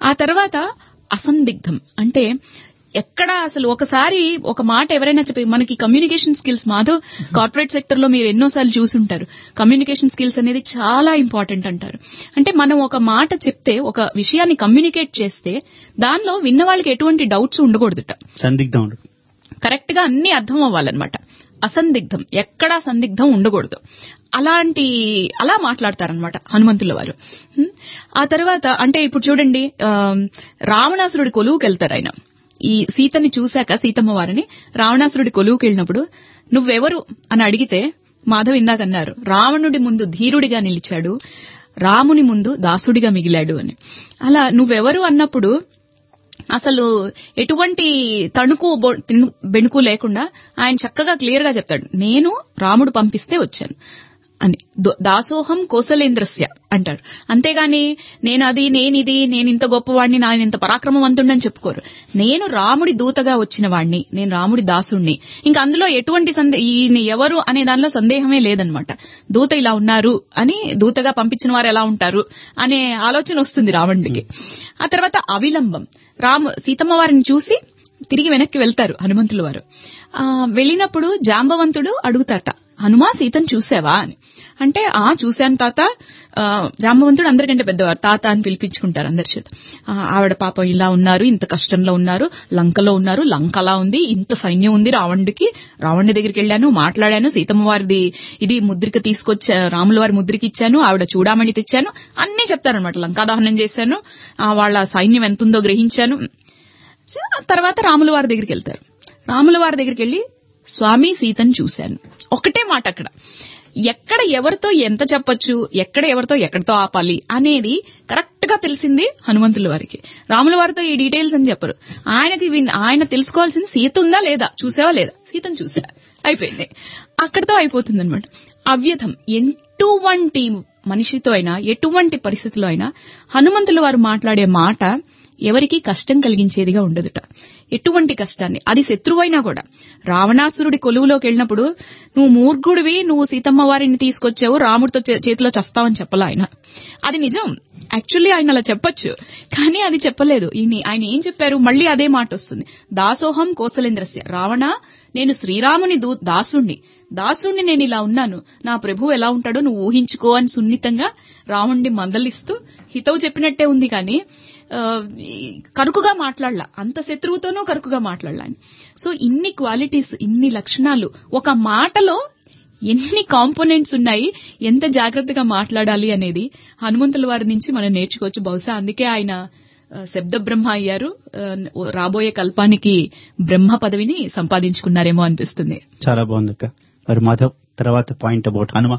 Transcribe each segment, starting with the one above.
ఆ తర్వాత అసందిగ్ధం అంటే ఎక్కడ అసలు ఒకసారి ఒక మాట ఎవరైనా చెప్పి మనకి communication skills Madhav corporate sector లో మీరు ఎన్నోసార్లు చూసుంటారు కమ్యూనికేషన్ స్కిల్స్ అనేది చాలా ఇంపార్టెంట్ అంటారు అంటే మనం ఒక మాట చెప్తే ఒక విషయాన్ని కమ్యూనికేట్ చేస్తే దానిలో విన్న వాళ్ళకి ఎటువంటి డౌట్స్ ఉండకూడదుట సందిగ్ధం ఉండదు కరెక్ట్ గా అన్ని అర్థం అవ్వాలన్నమాట అసందిగ్ధం ఎక్కడా సందిగ్ధం ఉండకూడదు అలాంటి అలా మాట్లాడతారనమాట హనుమంతుల వారు హ్మ్. ఆ తర్వాత అంటే ఇప్పుడు చూడండి ఆ, రావణాసురుడి కొలువుకి వెళ్తారు ఆయన ఈ సీతని చూశాక సీతమ్మ వారిని రావణాసురుడి కొలువుకి వెళ్ళినప్పుడు నువ్వెవరు అని అడిగితే మాధవ్ ఇందాక అన్నారు రావణుడి ముందు ధీరుడిగా నిలిచాడు రాముని ముందు దాసుడిగా మిగిలాడు అని అలా నువ్వెవరు అన్నప్పుడు అసలు ఎటువంటి తణుకు బొ- తిను- బెణుకు లేకుండా ఆయన చక్కగా క్లియర్ గా చెప్తాడు నేను రాముడు పంపిస్తే వచ్చాను అని దో- దాసోహం కోసలేంద్రస్య అంటాడు అంతేగాని నేను అది నేనిది నేను ఇంత గొప్పవాడిని నేను ఇంత పరాక్రమవంతుడని చెప్పుకోరు నేను రాముడి దూతగా వచ్చిన వాడిని నేను రాముడి దాసుణ్ణి ఇంకా అందులో ఎటువంటి సందే ఈయన ఎవరు అనే దానిలో సందేహమే లేదనమాట దూత ఇలా ఉన్నారు అని దూతగా పంపించిన వారు ఎలా ఉంటారు అనే ఆలోచన వస్తుంది రావణుడికి ఆ తర్వాత అవిలంబం రాము సీతమ్మ వారిని చూసి తిరిగి వెనక్కి వెళ్తారు హనుమంతుల వారు ఆ వెళ్ళినప్పుడు జాంబవంతుడు అడుగుతాట హనుమా సీతను చూసావా అని అంటే ఆ చూశాను తాత ఆ, జాంబవంతుడు అందరికంటే పెద్దవారు తాత అని పిలిపించుకుంటారు అందరి చేత ఆ, ఆవిడ పాపం ఇలా ఉన్నారు ఇంత కష్టంలో ఉన్నారు లంకలో ఉన్నారు లంక అలా ఉంది ఇంత సైన్యం ఉంది రావణుడికి రావణుడి దగ్గరికి వెళ్ళాను మాట్లాడాను సీతమ్మ వారిది ఇది ముద్రిక తీసుకొచ్చా రాముల వారి ముద్రిక ఇచ్చాను ఆవిడ చూడామణి తెచ్చాను అన్నీ చెప్తారనమాట లంకా దహనం చేశాను ఆ, వాళ్ళ సైన్యం ఎంతుందో గ్రహించాను సో ఆ తర్వాత రాముల వారి దగ్గరికి వెళ్తారు రాముల వారి దగ్గరికి వెళ్లి స్వామి సీతను చూశాను ఒకటే మాట అక్కడ ఎక్కడ ఎవరితో ఎంత చెప్పొచ్చు ఎక్కడ ఎవరితో ఎక్కడితో ఆపాలి అనేది కరెక్ట్ గా తెలిసింది హనుమంతుల వారికి రాముల వారితో ఈ డీటెయిల్స్ అని చెప్పరు ఆయనకి విన్- ఆయన తెలుసుకోవాల్సింది సీత ఉందా లేదా చూసావా లేదా సీతను చూసా అయిపోయింది అక్కడితో అయిపోతుంది అనమాట అవ్యథం ఎటువంటి మనిషితో అయినా ఎటువంటి పరిస్థితిలో అయినా హనుమంతుల వారు మాట్లాడే మాట ఎవరికి కష్టం కలిగించేదిగా ఉండదుట ఎటువంటి కష్టాన్ని అది శత్రువైనా కూడా రావణాసురుడి కొలువులోకి వెళ్ళినప్పుడు నువ్వు మూర్ఖుడివి నువ్వు సీతమ్మ వారిని తీసుకొచ్చావు రాముడితో చే- చేతిలో చస్తావని చెప్పలా ఆయన అది నిజం యాక్చువల్లీ ఆయన అలా చెప్పొచ్చు కానీ అది చెప్పలేదు ఈయన ఆయన ఏం చెప్పారు మళ్ళీ అదే మాట వస్తుంది దాసోహం కోసలేంద్రస్య రావణ నేను శ్రీరాముని దూ దాసుణ్ణి దాసుణ్ణి నేను ఇలా ఉన్నాను నా ప్రభువు ఎలా ఉంటాడో నువ్వు ఊహించుకో అని సున్నితంగా రావణ్ణి మందలిస్తూ హితవు చెప్పినట్టే ఉంది కానీ ఆ, ఈ కరుకుగా మాట్లాడలా అంత శత్రువుతోనూ కరుకుగా మాట్లాడలా ఆయన. సో ఇన్ని క్వాలిటీస్ ఇన్ని లక్షణాలు ఒక మాటలో ఎన్ని కాంపోనెంట్స్ ఉన్నాయి ఎంత జాగ్రత్తగా మాట్లాడాలి అనేది హనుమంతుల వారి నుంచి మనం నేర్చుకోవచ్చు బహుశా అందుకే ఆయన ఆ, శబ్ద బ్రహ్మ అయ్యారు ఆ, రాబోయే కల్పానికి బ్రహ్మ పదవిని సంపాదించుకున్నారేమో అనిపిస్తుంది చాలా బాగుంది అక్క మరి మాధవ్ తర్వాత పాయింట్ అబౌట్ హనుమ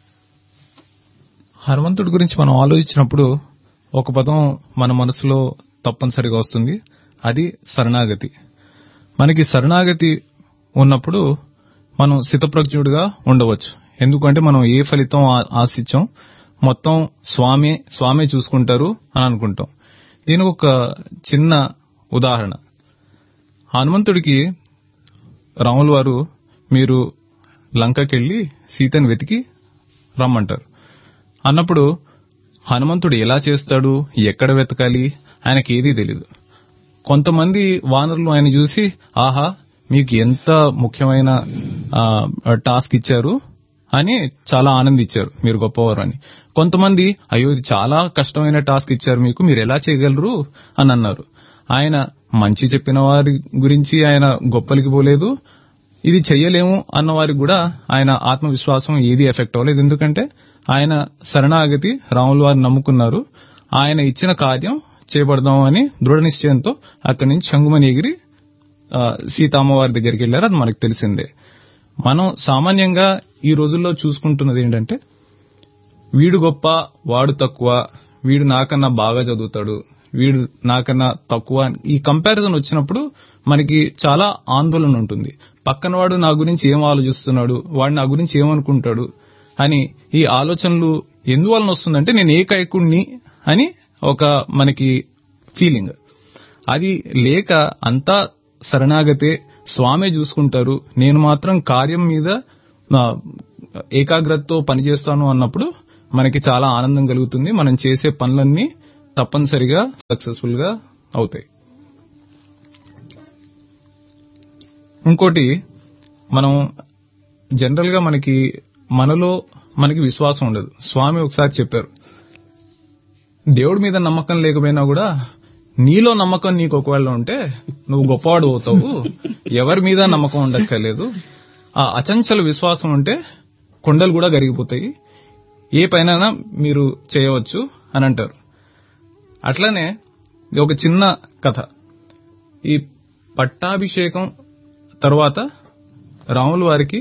హనుమంతుడి గురించి మనం ఆలోచించినప్పుడు ఒక పదం మన మనసులో తప్పనిసరిగా వస్తుంది అది శరణాగతి మనకి శరణాగతి ఉన్నప్పుడు మనం స్థితప్రజ్ఞుడిగా ఉండవచ్చు ఎందుకంటే మనం ఏ ఫలితం ఆ- ఆశించాం మొత్తం స్వామి స్వామి చూసుకుంటారు అని అనుకుంటాం దీనికి ఒక చిన్న ఉదాహరణ హనుమంతుడికి రాముల వారు మీరు లంకకెళ్ళి సీతను వెతికి రమ్మంటారు అన్నప్పుడు హనుమంతుడు ఎలా చేస్తాడు ఎక్కడ వెతకాలి ఆయనకి ఏదీ తెలియదు కొంతమంది వానరులు ఆయన చూసి ఆహా మీకు ఎంత ముఖ్యమైన ఆ, టాస్క్ ఇచ్చారు అని చాలా ఆనందించారు మీరు గొప్పవారు అని కొంతమంది అయ్యో ఇది చాలా కష్టమైన టాస్క్ ఇచ్చారు మీకు మీరు ఎలా చేయగలరు అని అన్నారు ఆయన మంచి చెప్పిన వారి గురించి ఆయన గొప్పలికి పోలేదు ఇది చెయ్యలేము అన్న వారికి కూడా ఆయన ఆత్మవిశ్వాసం ఏది ఎఫెక్ట్ అవ్వలేదు ఎందుకంటే ఆయన శరణాగతి రాముల వారిని నమ్ముకున్నారు ఆయన ఇచ్చిన కార్యం చేపడదాం అని దృఢ నిశ్చయంతో అక్కడి నుంచి చంగుమని ఎగిరి ఆ, సీతామ్మవారి దగ్గరికి వెళ్ళారు అది మనకు తెలిసిందే మనం సామాన్యంగా ఈ రోజుల్లో చూసుకుంటున్నది ఏంటంటే వీడు గొప్ప వాడు తక్కువ వీడు నాకన్నా బాగా చదువుతాడు వీడు నాకన్నా తక్కువ అని ఈ కంపారిజన్ వచ్చినప్పుడు మనకి చాలా ఆందోళన ఉంటుంది పక్కన వాడు నా గురించి ఏం ఆలోచిస్తున్నాడు వాడు నా గురించి ఏమనుకుంటాడు అని ఈ ఆలోచనలు ఎందువలన వస్తుందంటే నేను ఏకైకుణ్ణి అని ఒక మనకి ఫీలింగ్ అది లేక అంతా శరణాగతే స్వామే చూసుకుంటారు నేను మాత్రం కార్యం మీద ఆ, ఏకాగ్రతతో పనిచేస్తాను అన్నప్పుడు మనకి చాలా ఆనందం కలుగుతుంది మనం చేసే పనులన్నీ తప్పనిసరిగా సక్సెస్ఫుల్ గా అవుతాయి ఇంకోటి మనం జనరల్ గా మనకి మనలో మనకి విశ్వాసం ఉండదు స్వామి ఒకసారి చెప్పారు దేవుడి మీద నమ్మకం లేకపోయినా కూడా నీలో నమ్మకం నీకు ఒకవేళ ఉంటే నువ్వు గొప్పవాడు అవుతావు ఎవరి మీద నమ్మకం ఉండక్కర్లేదు ఆ అచంచల విశ్వాసం ఉంటే కొండలు కూడా కరిగిపోతాయి ఏ పైన మీరు చేయవచ్చు అని అంటారు అట్లానే ఇది ఒక చిన్న కథ ఈ పట్టాభిషేకం తర్వాత రాముల వారికి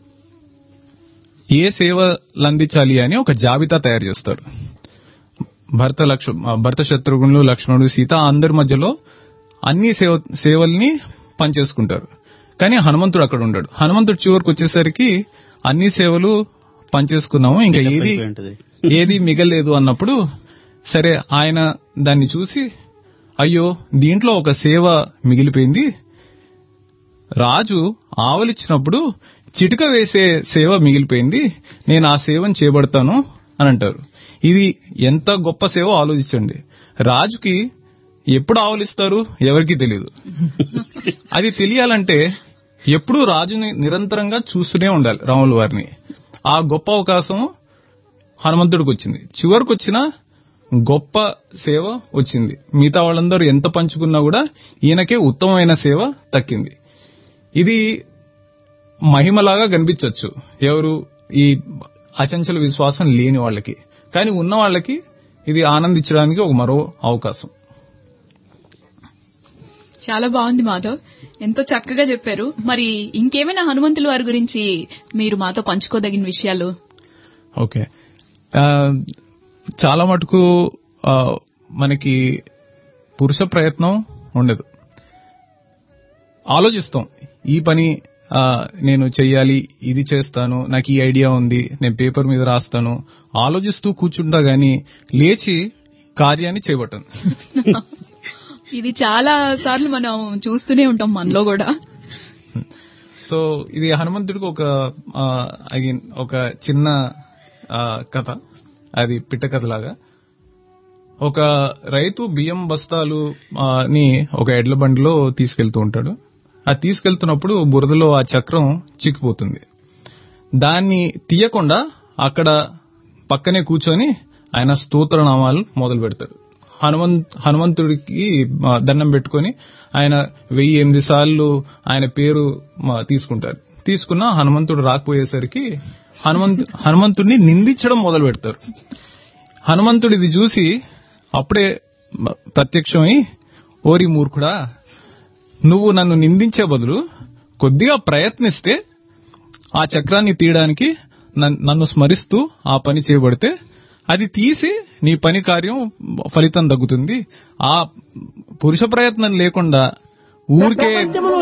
ఏ సేవలు అందించాలి అని ఒక జాబితా తయారు చేస్తారు భర్త లక్ష భర్త శత్రుఘ్నులు లక్ష్మణుడు సీత అందరి మధ్యలో అన్ని సేవ సేవల్ని పనిచేసుకుంటారు కానీ హనుమంతుడు అక్కడ ఉండడు హనుమంతుడు చివరికి వచ్చేసరికి అన్ని సేవలు పనిచేసుకున్నాము ఇంకా ఏది అయిపోయి ఉంటది. ఏది మిగలేదు అన్నప్పుడు సరే ఆయన దాన్ని చూసి అయ్యో దీంట్లో ఒక సేవ మిగిలిపోయింది రాజు ఆవలిచ్చినప్పుడు చిటిక వేసే సేవ మిగిలిపోయింది నేను ఆ సేవను చేపడతాను అని అంటారు ఇది ఎంత గొప్ప సేవ ఆలోచించండి రాజుకి ఎప్పుడు ఆవలిస్తారు ఎవరికీ తెలియదు అది తెలియాలంటే ఎప్పుడూ రాజుని నిరంతరంగా చూస్తూనే ఉండాలి రాముల వారిని ఆ గొప్ప అవకాశం హనుమంతుడికి వచ్చింది చివరికి వచ్చిన గొప్ప సేవ వచ్చింది మిగతా వాళ్ళందరూ ఎంత పంచుకున్నా కూడా ఈయనకే ఉత్తమమైన సేవ దక్కింది ఇది మహిమలాగా కనిపించవచ్చు ఎవరు ఈ అచంచల విశ్వాసం లేని వాళ్ళకి కానీ ఉన్న వాళ్ళకి ఇది ఆనందించడానికి ఒక మరో అవకాశం చాలా బాగుంది మాధవ్ ఎంతో చక్కగా చెప్పారు మరి ఇంకేమైనా హనుమంతుల వారి గురించి మీరు మాతో పంచుకోదగిన విషయాలు ఓకే ఆ, చాలా మటుకు ఆ, మనకి పురుష ప్రయత్నం ఉండదు ఆలోచిస్తాం ఈ పని ఆ, నేను చెయ్యాలి ఇది చేస్తాను నాకు ఈ ఐడియా ఉంది నేను పేపర్ మీద రాస్తాను ఆలోచిస్తూ కూర్చుంటా గాని లేచి కార్యాన్ని చేపట్టాను ఇది చాలా సార్లు మనం చూస్తూనే ఉంటాం మనలో కూడా సో ఇది హనుమంతుడికి ఒక అగైన్ ఒక చిన్న ఆ, కథ అది పిట్ట కథలాగా ఒక రైతు బియ్యం బస్తాలు ఆ, ని ఒక ఎడ్ల బండిలో తీసుకెళ్తూ ఉంటాడు అది తీసుకెళ్తున్నప్పుడు బురదలో ఆ చక్రం చిక్కిపోతుంది దాన్ని తీయకుండా అక్కడ పక్కనే కూర్చొని ఆయన స్తోత్రనామాలు మొదలు పెడతాడు హనుమంత్ హనుమంతుడికి ఆ, దండం పెట్టుకొని ఆయన వెయ్యి ఎనిమిది సార్లు ఆయన పేరు ఆ, తీసుకుంటారు తీసుకున్న హనుమంతుడు రాకపోయేసరికి హనుమంతు హనుమంతుడిని నిందించడం మొదలు పెడతారు హనుమంతుడు ఇది చూసి అప్పుడే మ- ప్రత్యక్షమై ఓరి మూర్ఖుడా నువ్వు నన్ను నిందించే బదులు కొద్దిగా ప్రయత్నిస్తే ఆ చక్రాన్ని తీయడానికి నన్- నన్ను స్మరిస్తూ ఆ పని చేయబడితే అది తీసి నీ పని కార్యం ఫలితం తగ్గుతుంది ఆ పురుష ప్రయత్నం లేకుండా ఊరికే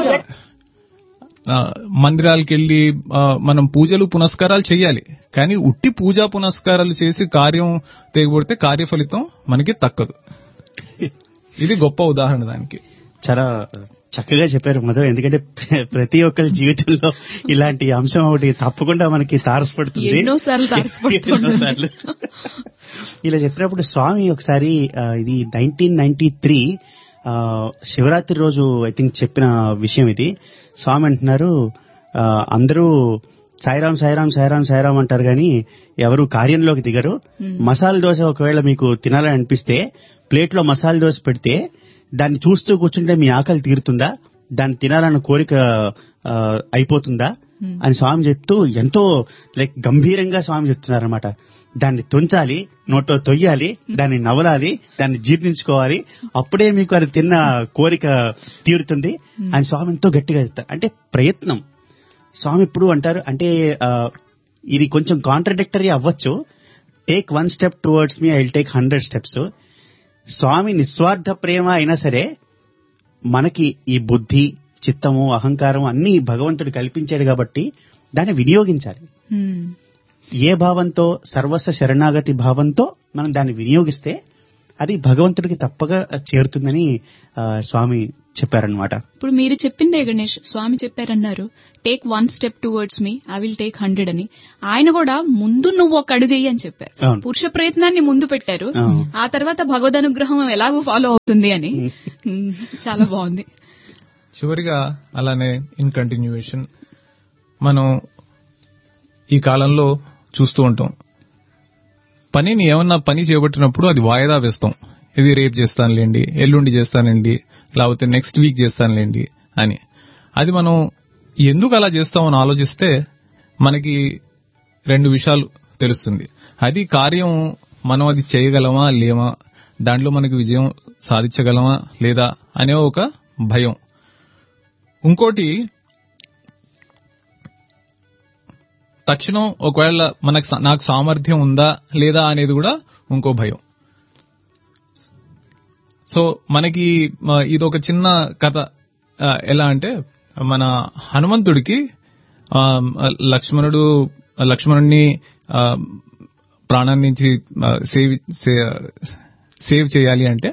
ఆ, మందిరాలకు వెళ్లి ఆ, మనం పూజలు పునస్కారాలు చేయాలి కానీ ఉట్టి పూజా పునస్కారాలు చేసి కార్యం తెగబడితే కార్య ఫలితం మనకి తక్కదు ఇది గొప్ప ఉదాహరణ దానికి చాలా చక్కగా చెప్పారు మధు ఎందుకంటే ప్ర- ప్రతి ఒక్కరి జీవితంలో ఇలాంటి అంశం ఒకటి తప్పకుండా మనకి తారసపడుతుంది ఎన్నోసార్లు తారసపడుతుంది. ఎన్నోసార్లు. ఇలా చెప్పినప్పుడు స్వామి ఒకసారి ఆ, ఇది నైన్టీన్ నైన్టీ త్రీ శివరాత్రి రోజు ఐ థింక్ చెప్పిన విషయం ఇది స్వామి అంటున్నారు ఆ, అందరూ సాయిరాం సాయిరాం సాయిరాం సాయిరాం అంటారు కానీ ఎవరు కార్యంలోకి దిగరు మసాలా దోశ ఒకవేళ మీకు తినాలని అనిపిస్తే ప్లేట్లో మసాలా దోశ పెడితే దాన్ని చూస్తూ కూర్చుంటే మీ ఆకలి తీరుతుందా దాన్ని తినాలన్న కోరిక ఆ, అయిపోతుందా అని స్వామి చెప్తూ ఎంతో లైక్ గంభీరంగా స్వామి చెప్తున్నారన్నమాట దాన్ని తుంచాలి నోట్లో తొయ్యాలి దాన్ని నవలాలి దాన్ని జీర్ణించుకోవాలి అప్పుడే మీకు అది తిన్న కోరిక తీరుతుంది అని స్వామి ఎంతో గట్టిగా చెప్తారు అంటే ప్రయత్నం స్వామి ఇప్పుడు అంటారు అంటే ఆ, ఇది కొంచెం కాంట్రడిక్టరీ అవ్వచ్చు take one step towards me I will take hundred steps స్వామి నిస్వార్థ ప్రేమ అయినా సరే మనకి ఈ బుద్ధి చిత్తము అహంకారం అన్ని భగవంతుడు కల్పించాడు కాబట్టి దాన్ని వినియోగించాలి హ్మ్. ఏ భావంతో సర్వస్వ శరణాగతి భావంతో మనం దాన్ని వినియోగిస్తే అది భగవంతుడికి తప్పక చేరుతుందని ఆ, స్వామి చెప్పారనమాట ఇప్పుడు మీరు చెప్పిందే గణేష్ స్వామి చెప్పారన్నారు take one step towards me I will take hundred అని ఆయన కూడా ముందు నువ్వు ఒక అడుగేయి అని చెప్పారు అవును. పురుష ప్రయత్నాన్ని ముందు పెట్టారు అవును. ఆ తర్వాత భగవద్ అనుగ్రహం ఎలాగో ఫాలో అవుతుంది అని ఉమ్, చాలా బాగుంది చివరిగా అలానే ఇన్ కంటిన్యూయేషన్ మనం ఈ కాలంలో చూస్తూ ఉంటాం పనిని ఏమన్నా పని చేపట్టినప్పుడు అది వాయిదా వేస్తాం ఇది రేపు చేస్తానులేండి ఎల్లుండి చేస్తానండి లేకపోతే నెక్స్ట్ వీక్ చేస్తానులేండి అని అది మనం ఎందుకు అలా చేస్తామని ఆలోచిస్తే మనకి రెండు విషయాలు తెలుస్తుంది అది కార్యం మనం అది చేయగలమా లేమా దాంట్లో మనకి విజయం సాధించగలమా లేదా అనే ఒక భయం ఇంకోటి తక్షణం ఒకవేళ మనకు సా- నాకు సామర్థ్యం ఉందా లేదా అనేది కూడా ఇంకో భయం సో మనకి ఆ, ఇది ఒక చిన్న కథ ఆ, ఎలా అంటే మన హనుమంతుడికి ఆ, లక్ష్మణుడు లక్ష్మణుడిని ఆ, ప్రాణాన్ని నుంచి ఆ, సేవ్ సే- సేవ్ చేయాలి అంటే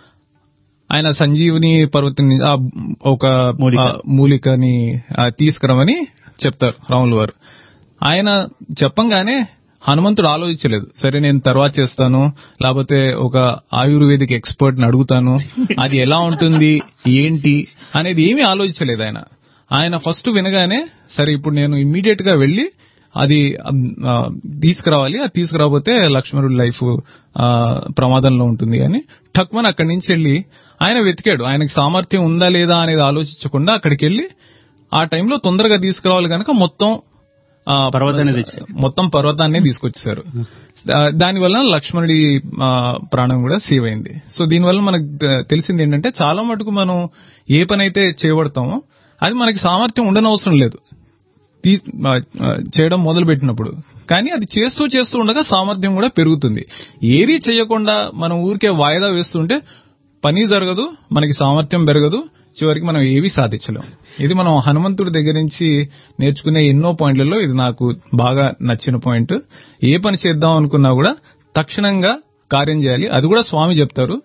ఆయన సంజీవుని పర్వతం నుంచి ఆ ఒక మూలిక. ఆ, మూలికని ఆ, తీసుకురమని చెప్తారు రాములు వారు ఆయన చెప్పంగానే హనుమంతుడు ఆలోచించలేదు సరే నేను తర్వాత చేస్తాను లేకపోతే ఒక ఆయుర్వేదిక్ ఎక్స్పర్ట్ ని అడుగుతాను అది ఎలా ఉంటుంది ఏంటి అనేది ఏమీ ఆలోచించలేదు ఆయన ఆయన ఫస్ట్ వినగానే సరే ఇప్పుడు నేను ఇమ్మీడియట్ గా వెళ్లి అది ఆ, తీసుకురావాలి అది తీసుకురాకపోతే లక్ష్మణుడి లైఫ్ ఆ, ప్రమాదంలో ఉంటుంది అని ఠక్మన్ అక్కడి నుంచి వెళ్లి ఆయన వెతికాడు ఆయనకి సామర్థ్యం ఉందా లేదా అనేది ఆలోచించకుండా అక్కడికి వెళ్లి ఆ టైంలో తొందరగా తీసుకురావాలి కనుక మొత్తం ఆ, పర్వతాన్ని తెచ్చారు. మొత్తం పర్వతాన్ని తీసుకొచ్చేసారు దా- దానివల్ల లక్ష్మణుడి ఆ, ప్రాణం కూడా సేవ్ అయింది సో దీనివల్ల మనకు తె- తెలిసింది ఏంటంటే చాలా మటుకు మనం ఏ పని అయితే చేయబడతామో అది మనకి సామర్థ్యం ఉండనవసరం లేదు తీ ఆ, ఆ, చేయడం మొదలు పెట్టినప్పుడు కానీ అది చేస్తూ చేస్తూ ఉండగా సామర్థ్యం కూడా పెరుగుతుంది ఏది చేయకుండా మనం ఊరికే వాయిదా వేస్తుంటే పని జరగదు మనకి సామర్థ్యం పెరగదు చివరికి మనం ఏవి సాధించలేం ఇది మనం హనుమంతుడి దగ్గర నుంచి నేర్చుకునే ఎన్నో పాయింట్లలో ఇది నాకు బాగా నచ్చిన పాయింట్ ఏ పని చేద్దాం అనుకున్నా కూడా తక్షణంగా కార్యం చేయాలి అది కూడా స్వామి చెప్తారు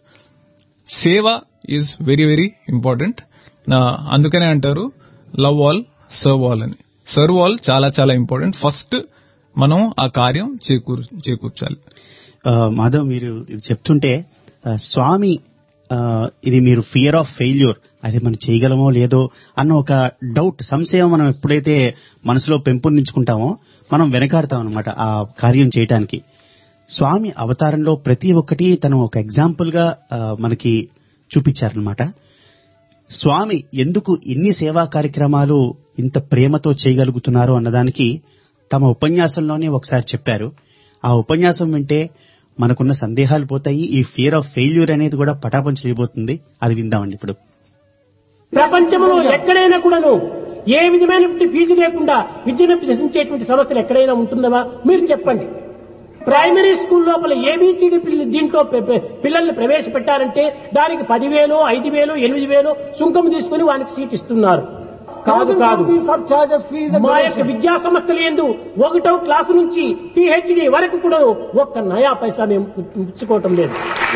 సేవ ఈజ్ వెరీ వెరీ ఇంపార్టెంట్ అందుకనే అంటారు లవ్ ఆల్ సర్వ్ ఆల్ అని సర్వ్ ఆల్ చాలా చాలా ఇంపార్టెంట్ ఫస్ట్ మనం ఆ కార్యం చేకూర్ చేకూర్చాలి ఆ, మాధవ్ మీరు ఇది చెప్తుంటే ఆ, స్వామి ఆ, ఇది మీరు ఫియర్ ఆఫ్ ఫెయిల్యూర్ అది మనం చేయగలమో లేదో అన్న ఒక డౌట్ సంశయం మనం ఎప్పుడైతే మనసులో పెంపొందించుకుంటామో మనం వెనకాడతాం అనమాట ఆ కార్యం చేయటానికి స్వామి అవతారంలో ప్రతి ఒక్కటి తను ఒక ఎగ్జాంపుల్ గా ఆ, మనకి చూపించారనమాట స్వామి ఎందుకు ఇన్ని సేవా కార్యక్రమాలు ఇంత ప్రేమతో చేయగలుగుతున్నారు అన్నదానికి తమ ఉపన్యాసంలోనే ఒకసారి చెప్పారు ఆ ఉపన్యాసం వింటే మనకున్న సందేహాలు పోతాయి ఈ ఫియర్ ఆఫ్ ఫెయిల్యూర్ అనేది కూడా పటాపంచ చేయబోతుంది అది విందామండి ఇప్పుడు ప్రపంచంలో ఎక్కడైనా కూడాను ఏ విధమైనటువంటి ఫీజు లేకుండా విద్యను అభ్యసించేటువంటి సంస్థలు ఎక్కడైనా ఉంటుందవా మీరు చెప్పండి ప్రైమరీ స్కూల్ లోపల ఏబిసిడి దీంట్లో పె- పె- పిల్లల్ని ప్రవేశపెట్టారంటే దానికి పదివేలు ఐదు వేలు ఎనిమిది వేలు సుంకం తీసుకుని వానికి సీట్ ఇస్తున్నారు కాదు కాదు మా యొక్క విద్యా సంస్థలు ఎందు ఒకటో క్లాసు నుంచి పిహెచ్డి వరకు కూడా ఒక్క నయా పైసా మేము పుచ్చుకోవటం లేదు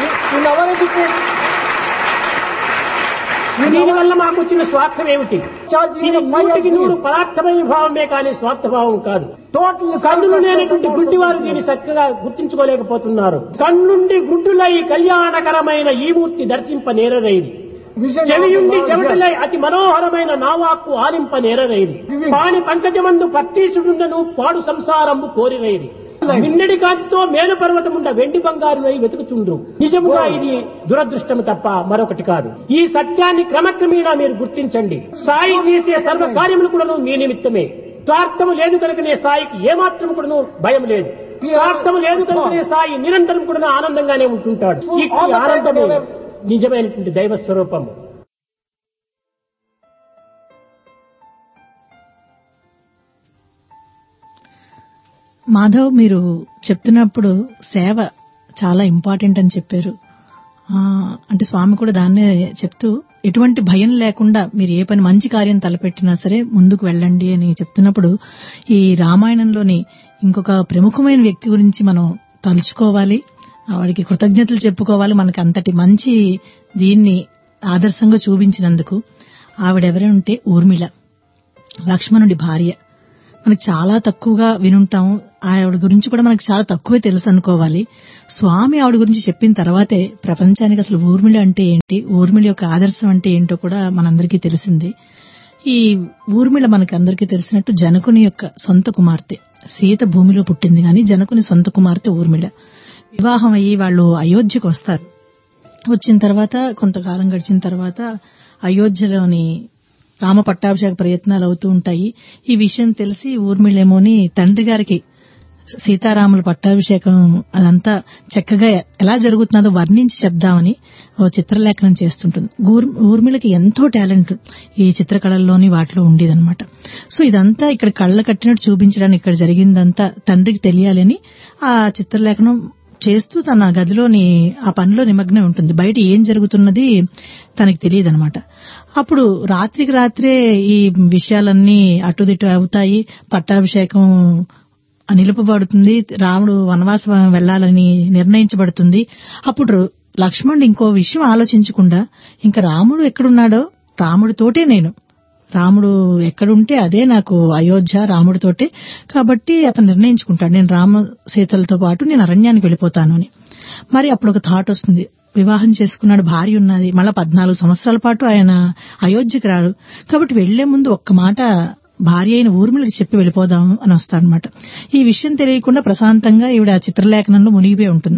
దీనివల్ల మాకు వచ్చిన స్వార్థం ఏమిటి ఇది నూటికి నూరు పదార్థమైన భావమే కానీ స్వార్థ భావం కాదు టోటల్ కన్నులు లేనటువంటి గుడ్డివారు దీన్ని చక్కగా గుర్తించుకోలేకపోతున్నారు కన్నుండి గుడ్డులై కళ్యాణకరమైన ఈ మూర్తి దర్శింప నేరరైది చెవియుండి చెవిటలై అతి మనోహరమైన నావాక్కు ఆలింప నేరరైది పాని పంకజమందు పత్తీసుడుండను పాడు సంసారంబు కోరిరైది నిన్నడి కాంతితో మేలు పర్వతముండ వెండి బంగారునై వెతుకుచుండ్రు నిజముగా ఇది దురదృష్టము తప్ప మరొకటి కాదు ఈ సత్యాన్ని క్రమక్రమేణా మీరు గుర్తించండి సాయి చేసే సర్వ కార్యములు కూడాను మీ నిమిత్తమే స్వార్థము లేదు కనుకనే సాయికి ఏమాత్రం కూడాను భయం లేదు స్వార్థము లేదు కనుకనే సాయి నిరంతరం కూడా ఆనందంగానే ఉంటుంటాడు ఈ ఆనందమే నిజమైనటువంటి దైవ స్వరూపము మాధవ్ మీరు చెప్తున్నప్పుడు సేవ చాలా ఇంపార్టెంట్ అని చెప్పారు ఆ, అంటే స్వామి కూడా దాన్నే చెప్తూ ఎటువంటి భయం లేకుండా మీరు ఏ పని మంచి కార్యం తలపెట్టినా సరే ముందుకు వెళ్ళండి అని చెప్తున్నప్పుడు ఈ రామాయణంలోని ఇంకొక ప్రముఖమైన వ్యక్తి గురించి మనం తలుచుకోవాలి ఆవిడకి కృతజ్ఞతలు చెప్పుకోవాలి మనకి అంతటి మంచి దీన్ని ఆదర్శంగా చూపించినందుకు ఆవిడెవరంటే ఊర్మిళ లక్ష్మణుడి భార్య మనకి చాలా తక్కువగా వినుంటాం ఆవిడ గురించి కూడా మనకి చాలా తక్కువే తెలుసు అనుకోవాలి స్వామి ఆవిడ గురించి చెప్పిన తర్వాతే ప్రపంచానికి అసలు ఊర్మిళ అంటే ఏంటి ఊర్మిళ యొక్క ఆదర్శం అంటే ఏంటో కూడా మనందరికీ తెలిసింది ఈ ఊర్మిళ మనకి అందరికీ తెలిసినట్టు జనకుని యొక్క సొంత కుమార్తె సీత భూమిలో పుట్టింది కానీ జనకుని సొంత కుమార్తె ఊర్మిళ వివాహం అయ్యి వాళ్ళు అయోధ్యకు వస్తారు వచ్చిన తర్వాత కొంతకాలం గడిచిన తర్వాత అయోధ్యలోని రామ పట్టాభిషేక ప్రయత్నాలు అవుతూ ఉంటాయి ఈ విషయం తెలిసి ఊర్మిళేమోని తండ్రి గారికి సీతారాముల పట్టాభిషేకం అదంతా చక్కగా ఎలా జరుగుతున్నదో వర్ణించి చెప్దామని ఓ చిత్రలేఖనం చేస్తుంటుంది ఊర్- ఊర్మిళకి ఎంతో టాలెంట్ ఈ చిత్రకళల్లోని వాటిలో ఉండేదన్నమాట సో ఇదంతా ఇక్కడ కళ్ళ కట్టినట్టు చూపించడానికి ఇక్కడ జరిగిందంతా తండ్రికి తెలియాలని ఆ చిత్రలేఖనం చేస్తూ తన గదిలోని ఆ పనిలో నిమగ్నం ఉంటుంది బయట ఏం జరుగుతున్నది తనకి తెలియదు అనమాట అప్పుడు రాత్రికి రాత్రే ఈ విషయాలన్నీ అటుదిటు అవుతాయి పట్టాభిషేకం నిలుపబడుతుంది రాముడు వనవాసం వెళ్లాలని నిర్ణయించబడుతుంది అప్పుడు లక్ష్మణుడు ఇంకో విషయం ఆలోచించకుండా ఇంకా రాముడు ఎక్కడున్నాడో రాముడితోటే నేను రాముడు ఎక్కడుంటే అదే నాకు అయోధ్య రాముడితోటే కాబట్టి అతను నిర్ణయించుకుంటాడు నేను రామ సీతలతో పాటు నేను అరణ్యానికి వెళ్ళిపోతాను అని మరి అప్పుడు ఒక థాట్ వస్తుంది వివాహం చేసుకున్నాడు భార్య ఉన్నది మళ్ళా పద్నాలుగు సంవత్సరాల పాటు ఆయన అయోధ్యకి రాడు కాబట్టి వెళ్లే ముందు ఒక్క మాట భార్య అయిన ఊర్మిళకి చెప్పి వెళ్ళిపోదాం అని వస్తాడనమాట ఈ విషయం తెలియకుండా ప్రశాంతంగా ఈవిడ ఆ చిత్రలేఖనంలో మునిగిపోయి ఉంటుంది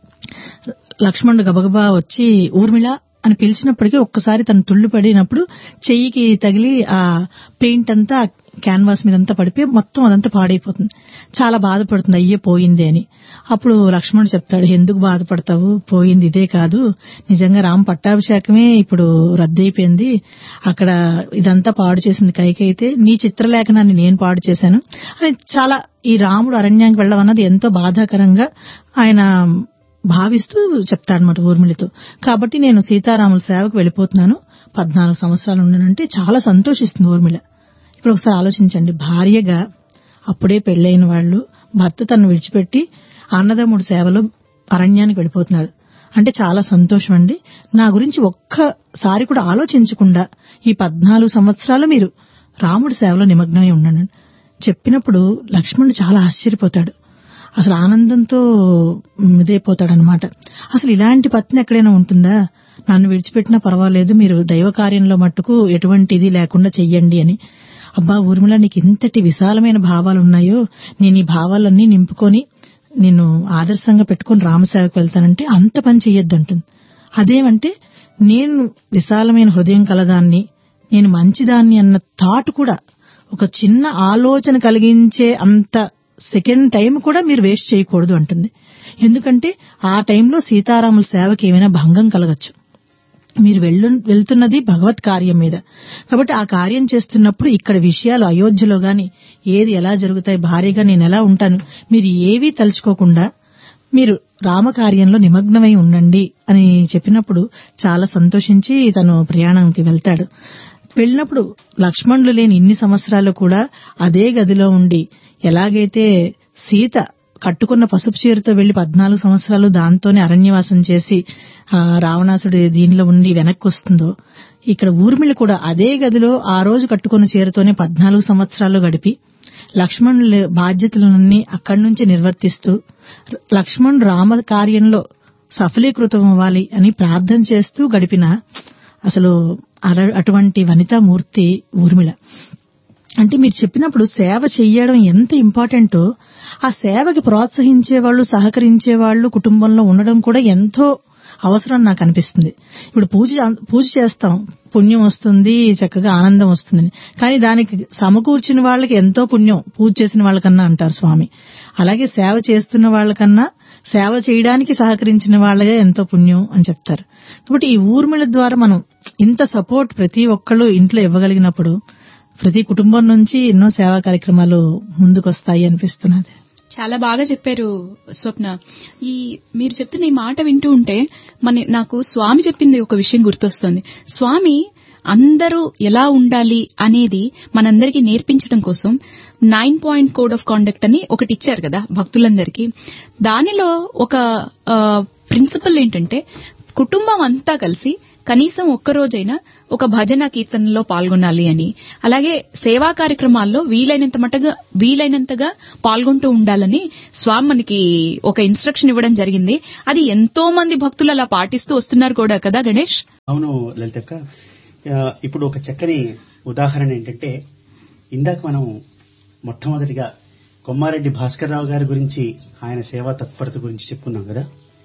లక్ష్మణుడు గబగబా వచ్చి ఊర్మిళ అని పిలిచినప్పటికీ ఒక్కసారి తను తుళ్లు పడినప్పుడు చెయ్యికి తగిలి ఆ పెయింట్ అంతా క్యాన్వాస్ మీద అంతా పడిపోయి మొత్తం అదంతా పాడైపోతుంది చాలా బాధపడుతుంది అయ్యే పోయింది అని అప్పుడు లక్ష్మణుడు చెప్తాడు ఎందుకు బాధపడతావు పోయింది ఇదే కాదు నిజంగా రామ పట్టాభిషేకమే ఇప్పుడు రద్దయిపోయింది అక్కడ ఇదంతా పాడు చేసింది కైకైతే నీ చిత్రలేఖనాన్ని నేను పాడు చేశాను అని చాలా ఈ రాముడు అరణ్యానికి వెళ్ళమన్నది ఎంతో బాధాకరంగా ఆయన భావిస్తూ చెప్తాడనమాట ఊర్మిళితో కాబట్టి నేను సీతారాముల సేవకు వెళ్ళిపోతున్నాను పద్నాలుగు సంవత్సరాలు ఉన్నానంటే చాలా సంతోషిస్తుంది ఊర్మిళ ఇప్పుడు ఒకసారి ఆలోచించండి భార్యగా అప్పుడే పెళ్లైన వాళ్ళు భర్త తను విడిచిపెట్టి అన్నదమ్ముడి సేవలో అరణ్యానికి వెళ్ళిపోతున్నాడు అంటే చాలా సంతోషం అండి నా గురించి ఒక్కసారి కూడా ఆలోచించకుండా ఈ పద్నాలుగు సంవత్సరాలు మీరు రాముడి సేవలో నిమగ్నమై ఉండండి చెప్పినప్పుడు లక్ష్మణుడు చాలా ఆశ్చర్యపోతాడు అసలు ఆనందంతో ఇదైపోతాడనమాట అసలు ఇలాంటి పత్ని ఎక్కడైనా ఉంటుందా నన్ను విడిచిపెట్టినా పర్వాలేదు మీరు దైవ కార్యంలో మట్టుకు ఎటువంటి ఇది లేకుండా చెయ్యండి అని అబ్బా ఊర్మిళ నీకు ఇంతటి విశాలమైన భావాలు ఉన్నాయో నేను ఈ భావాలన్నీ నింపుకొని నిన్ను ఆదర్శంగా పెట్టుకుని రామసేవకు వెళ్తానంటే అంత పని చెయ్యొద్దంటుంది అదేమంటే నేను విశాలమైన హృదయం కలదాన్ని నేను మంచిదాన్ని అన్న థాట్ కూడా ఒక చిన్న ఆలోచన కలిగించే అంత సెకండ్ టైం కూడా మీరు వేస్ట్ చేయకూడదు అంటుంది ఎందుకంటే ఆ టైంలో సీతారాముల సేవకి ఏమైనా భంగం కలగచ్చు మీరు వెళ్ళు వెళ్తున్నది భగవత్ కార్యం మీద కాబట్టి ఆ కార్యం చేస్తున్నప్పుడు ఇక్కడ విషయాలు అయోధ్యలో గాని ఏది ఎలా జరుగుతాయి భారీగా నేను ఎలా ఉంటాను మీరు ఏవీ తలుచుకోకుండా మీరు రామకార్యంలో నిమగ్నమై ఉండండి అని చెప్పినప్పుడు చాలా సంతోషించి తను ప్రయాణంకి వెళ్తాడు వెళ్ళినప్పుడు లక్ష్మణులు లేని ఇన్ని సంవత్సరాలు కూడా అదే గదిలో ఉండి ఎలాగైతే సీత కట్టుకున్న పసుపు చీరతో వెళ్లి పద్నాలుగు సంవత్సరాలు దాంతోనే అరణ్యవాసం చేసి ఆ రావణాసుడి దీనిలో ఉండి వెనక్కి వస్తుందో ఇక్కడ ఊర్మిళ కూడా అదే గదిలో ఆ రోజు కట్టుకున్న చీరతోనే పద్నాలుగు సంవత్సరాలు గడిపి లక్ష్మణుల బాధ్యతలన్నీ అక్కడి నుంచి నిర్వర్తిస్తూ లక్ష్మణ్ రామ కార్యంలో సఫలీకృతం అవ్వాలి అని ప్రార్థన చేస్తూ గడిపిన అసలు అల- అటువంటి వనితామూర్తి ఊర్మిళ అంటే మీరు చెప్పినప్పుడు సేవ చెయ్యడం ఎంత ఇంపార్టెంటో ఆ సేవకి ప్రోత్సహించే వాళ్ళు సహకరించే వాళ్ళు కుటుంబంలో ఉండడం కూడా ఎంతో అవసరం నాకు అనిపిస్తుంది ఇప్పుడు పూజ పూజ చేస్తాం పుణ్యం వస్తుంది చక్కగా ఆనందం వస్తుంది కానీ దానికి సమకూర్చిన వాళ్ళకి ఎంతో పుణ్యం పూజ చేసిన వాళ్ళకన్నా అంటారు స్వామి అలాగే సేవ చేస్తున్న వాళ్ళకన్నా సేవ చేయడానికి సహకరించిన వాళ్ళగా ఎంతో పుణ్యం అని చెప్తారు కాబట్టి ఈ ఊర్మిళ ద్వారా మనం ఇంత సపోర్ట్ ప్రతి ఒక్కళ్ళు ఇంట్లో ఇవ్వగలిగినప్పుడు ప్రతి కుటుంబం నుంచి ఎన్నో సేవా కార్యక్రమాలు ముందుకొస్తాయి అనిపిస్తున్నది చాలా బాగా చెప్పారు స్వప్న ఈ మీరు చెప్తున్న ఈ మాట వింటూ ఉంటే మన నాకు స్వామి చెప్పింది ఒక విషయం గుర్తొస్తుంది స్వామి అందరూ ఎలా ఉండాలి అనేది మనందరికీ నేర్పించడం కోసం nine point code of conduct అని ఒకటి ఇచ్చారు కదా భక్తులందరికీ దానిలో ఒక ప్రిన్సిపల్ ఏంటంటే కుటుంబం అంతా కలిసి కనీసం ఒక్క రోజైనా ఒక భజన కీర్తనలో పాల్గొనాలి అని అలాగే సేవా కార్యక్రమాల్లో వీలైనంత మటుగా వీలైనంతగా పాల్గొంటూ ఉండాలని స్వామి మనకి ఒక ఇన్స్ట్రక్షన్ ఇవ్వడం జరిగింది అది ఎంతో మంది భక్తులు అలా పాటిస్తూ వస్తున్నారు కూడా కదా గణేష్ అవును లలితక్క ఆ, ఇప్పుడు ఒక చక్కని ఉదాహరణ ఏంటంటే ఇందాక మనం మొట్టమొదటిగా కొమ్మారెడ్డి భాస్కర్ రావు గారి గురించి ఆయన సేవా తత్పరత గురించి చెప్పుకున్నాం కదా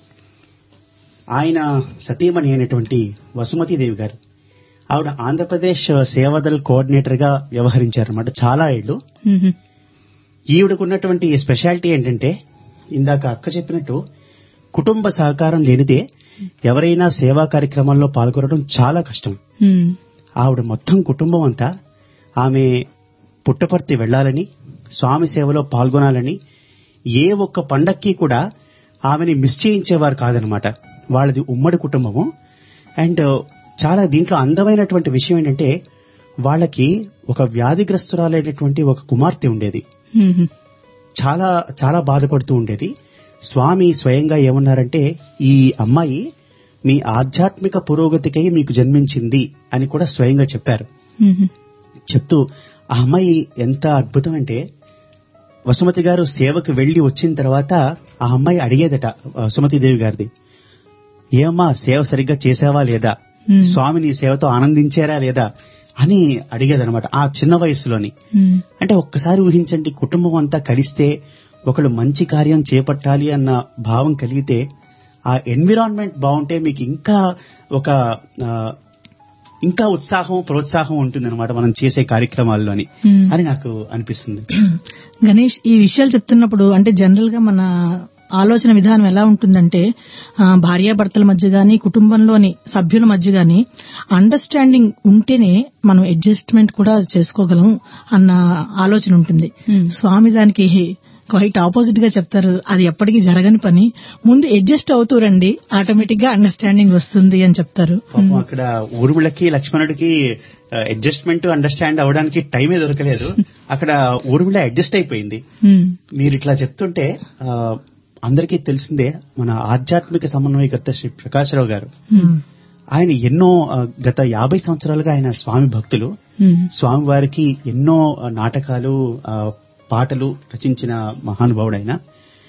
ఆయన సతీమణి అయినటువంటి వసుమతీదేవి గారు ఆవిడ ఆంధ్రప్రదేశ్ సేవాదల్ కోఆర్డినేటర్ గా వ్యవహరించారన్నమాట చాలా ఏళ్లు మ్మ్. ఈవిడకున్నటువంటి స్పెషాలిటీ ఏంటంటే ఇందాక అక్క చెప్పినట్టు కుటుంబ సహకారం లేనిదే ఎవరైనా సేవా కార్యక్రమాల్లో పాల్గొనడం చాలా కష్టం మ్మ్. ఆవిడ మొత్తం కుటుంబం అంతా ఆమె పుట్టపర్తి వెళ్లాలని స్వామి సేవలో పాల్గొనాలని ఏ ఒక్క పండక్కి కూడా ఆమెని మిస్ చేయించేవారు కాదనమాట వాళ్ళది ఉమ్మడి కుటుంబము అండ్ చాలా దీంట్లో అందమైనటువంటి విషయం ఏంటంటే వాళ్ళకి ఒక వ్యాధిగ్రస్తురాలైనటువంటి ఒక కుమార్తె ఉండేది మ్మ్. చాలా చాలా బాధపడుతూ ఉండేది స్వామి స్వయంగా ఏమన్నారంటే ఈ అమ్మాయి మీ ఆధ్యాత్మిక పురోగతికై మీకు జన్మించింది అని కూడా స్వయంగా చెప్పారు మ్మ్. చెప్తూ ఆ అమ్మాయి ఎంత అద్భుతం అంటే వసుమతి గారు సేవకు వెళ్లి వచ్చిన తర్వాత ఆ అమ్మాయి అడిగేదట వసుమతిదేవి గారిది ఏమ్మా సేవ సరిగ్గా చేసావా లేదా Hmm. స్వామి నీ సేవతో ఆనందించారా లేదా అని అడిగేదనమాట ఆ చిన్న వయసులోని మ్మ్. అంటే ఒక్కసారి ఊహించండి కుటుంబం అంతా కలిస్తే ఒకళ్ళు మంచి కార్యం చేపట్టాలి అన్న భావం కలిగితే ఆ ఎన్విరాన్మెంట్ బాగుంటే మీకు ఇంకా ఒక ఆ, ఇంకా ఉత్సాహం ప్రోత్సాహం ఉంటుంది అనమాట మనం చేసే కార్యక్రమాల్లోని Hmm. అని నాకు అనిపిస్తుంది గణేష్ ఈ విషయాలు చెప్తున్నప్పుడు అంటే జనరల్ గా మన ఆలోచన విధానం ఎలా ఉంటుందంటే ఆ, భార్యాభర్తల మధ్య గాని కుటుంబంలోని సభ్యుల మధ్య గాని అండర్స్టాండింగ్ ఉంటేనే మనం అడ్జస్ట్మెంట్ కూడా చేసుకోగలం అన్న ఆలోచన ఉంటుంది Hmm. స్వామి దానికి క్వైట్ ఆపోజిట్ గా చెప్తారు అది ఎప్పటికీ జరగని పని ముందు అడ్జస్ట్ అవుతూ రండి ఆటోమేటిక్ గా అండర్స్టాండింగ్ వస్తుంది అని చెప్తారు పాపం అక్కడ ఊర్మిళకి లక్ష్మణుడికి అడ్జస్ట్మెంట్ అండర్స్టాండ్ అవడానికి టైమే దొరకలేదు అక్కడ ఊర్మిళ అడ్జస్ట్ అయిపోయింది మ్మ్. మీరు ఇట్లా చెప్తుంటే ఆ, అందరికీ తెలిసిందే మన ఆధ్యాత్మిక సమన్వయకర్త శ్రీ ప్రకాశ్రావు గారు Hmm. ఆయన ఎన్నో ఆ, గత యాభై సంవత్సరాలుగా ఆయన స్వామి భక్తులు మ్మ్. స్వామి వారికి ఎన్నో ఆ, నాటకాలు ఆ, పాటలు రచించిన మహానుభావుడు ఆయన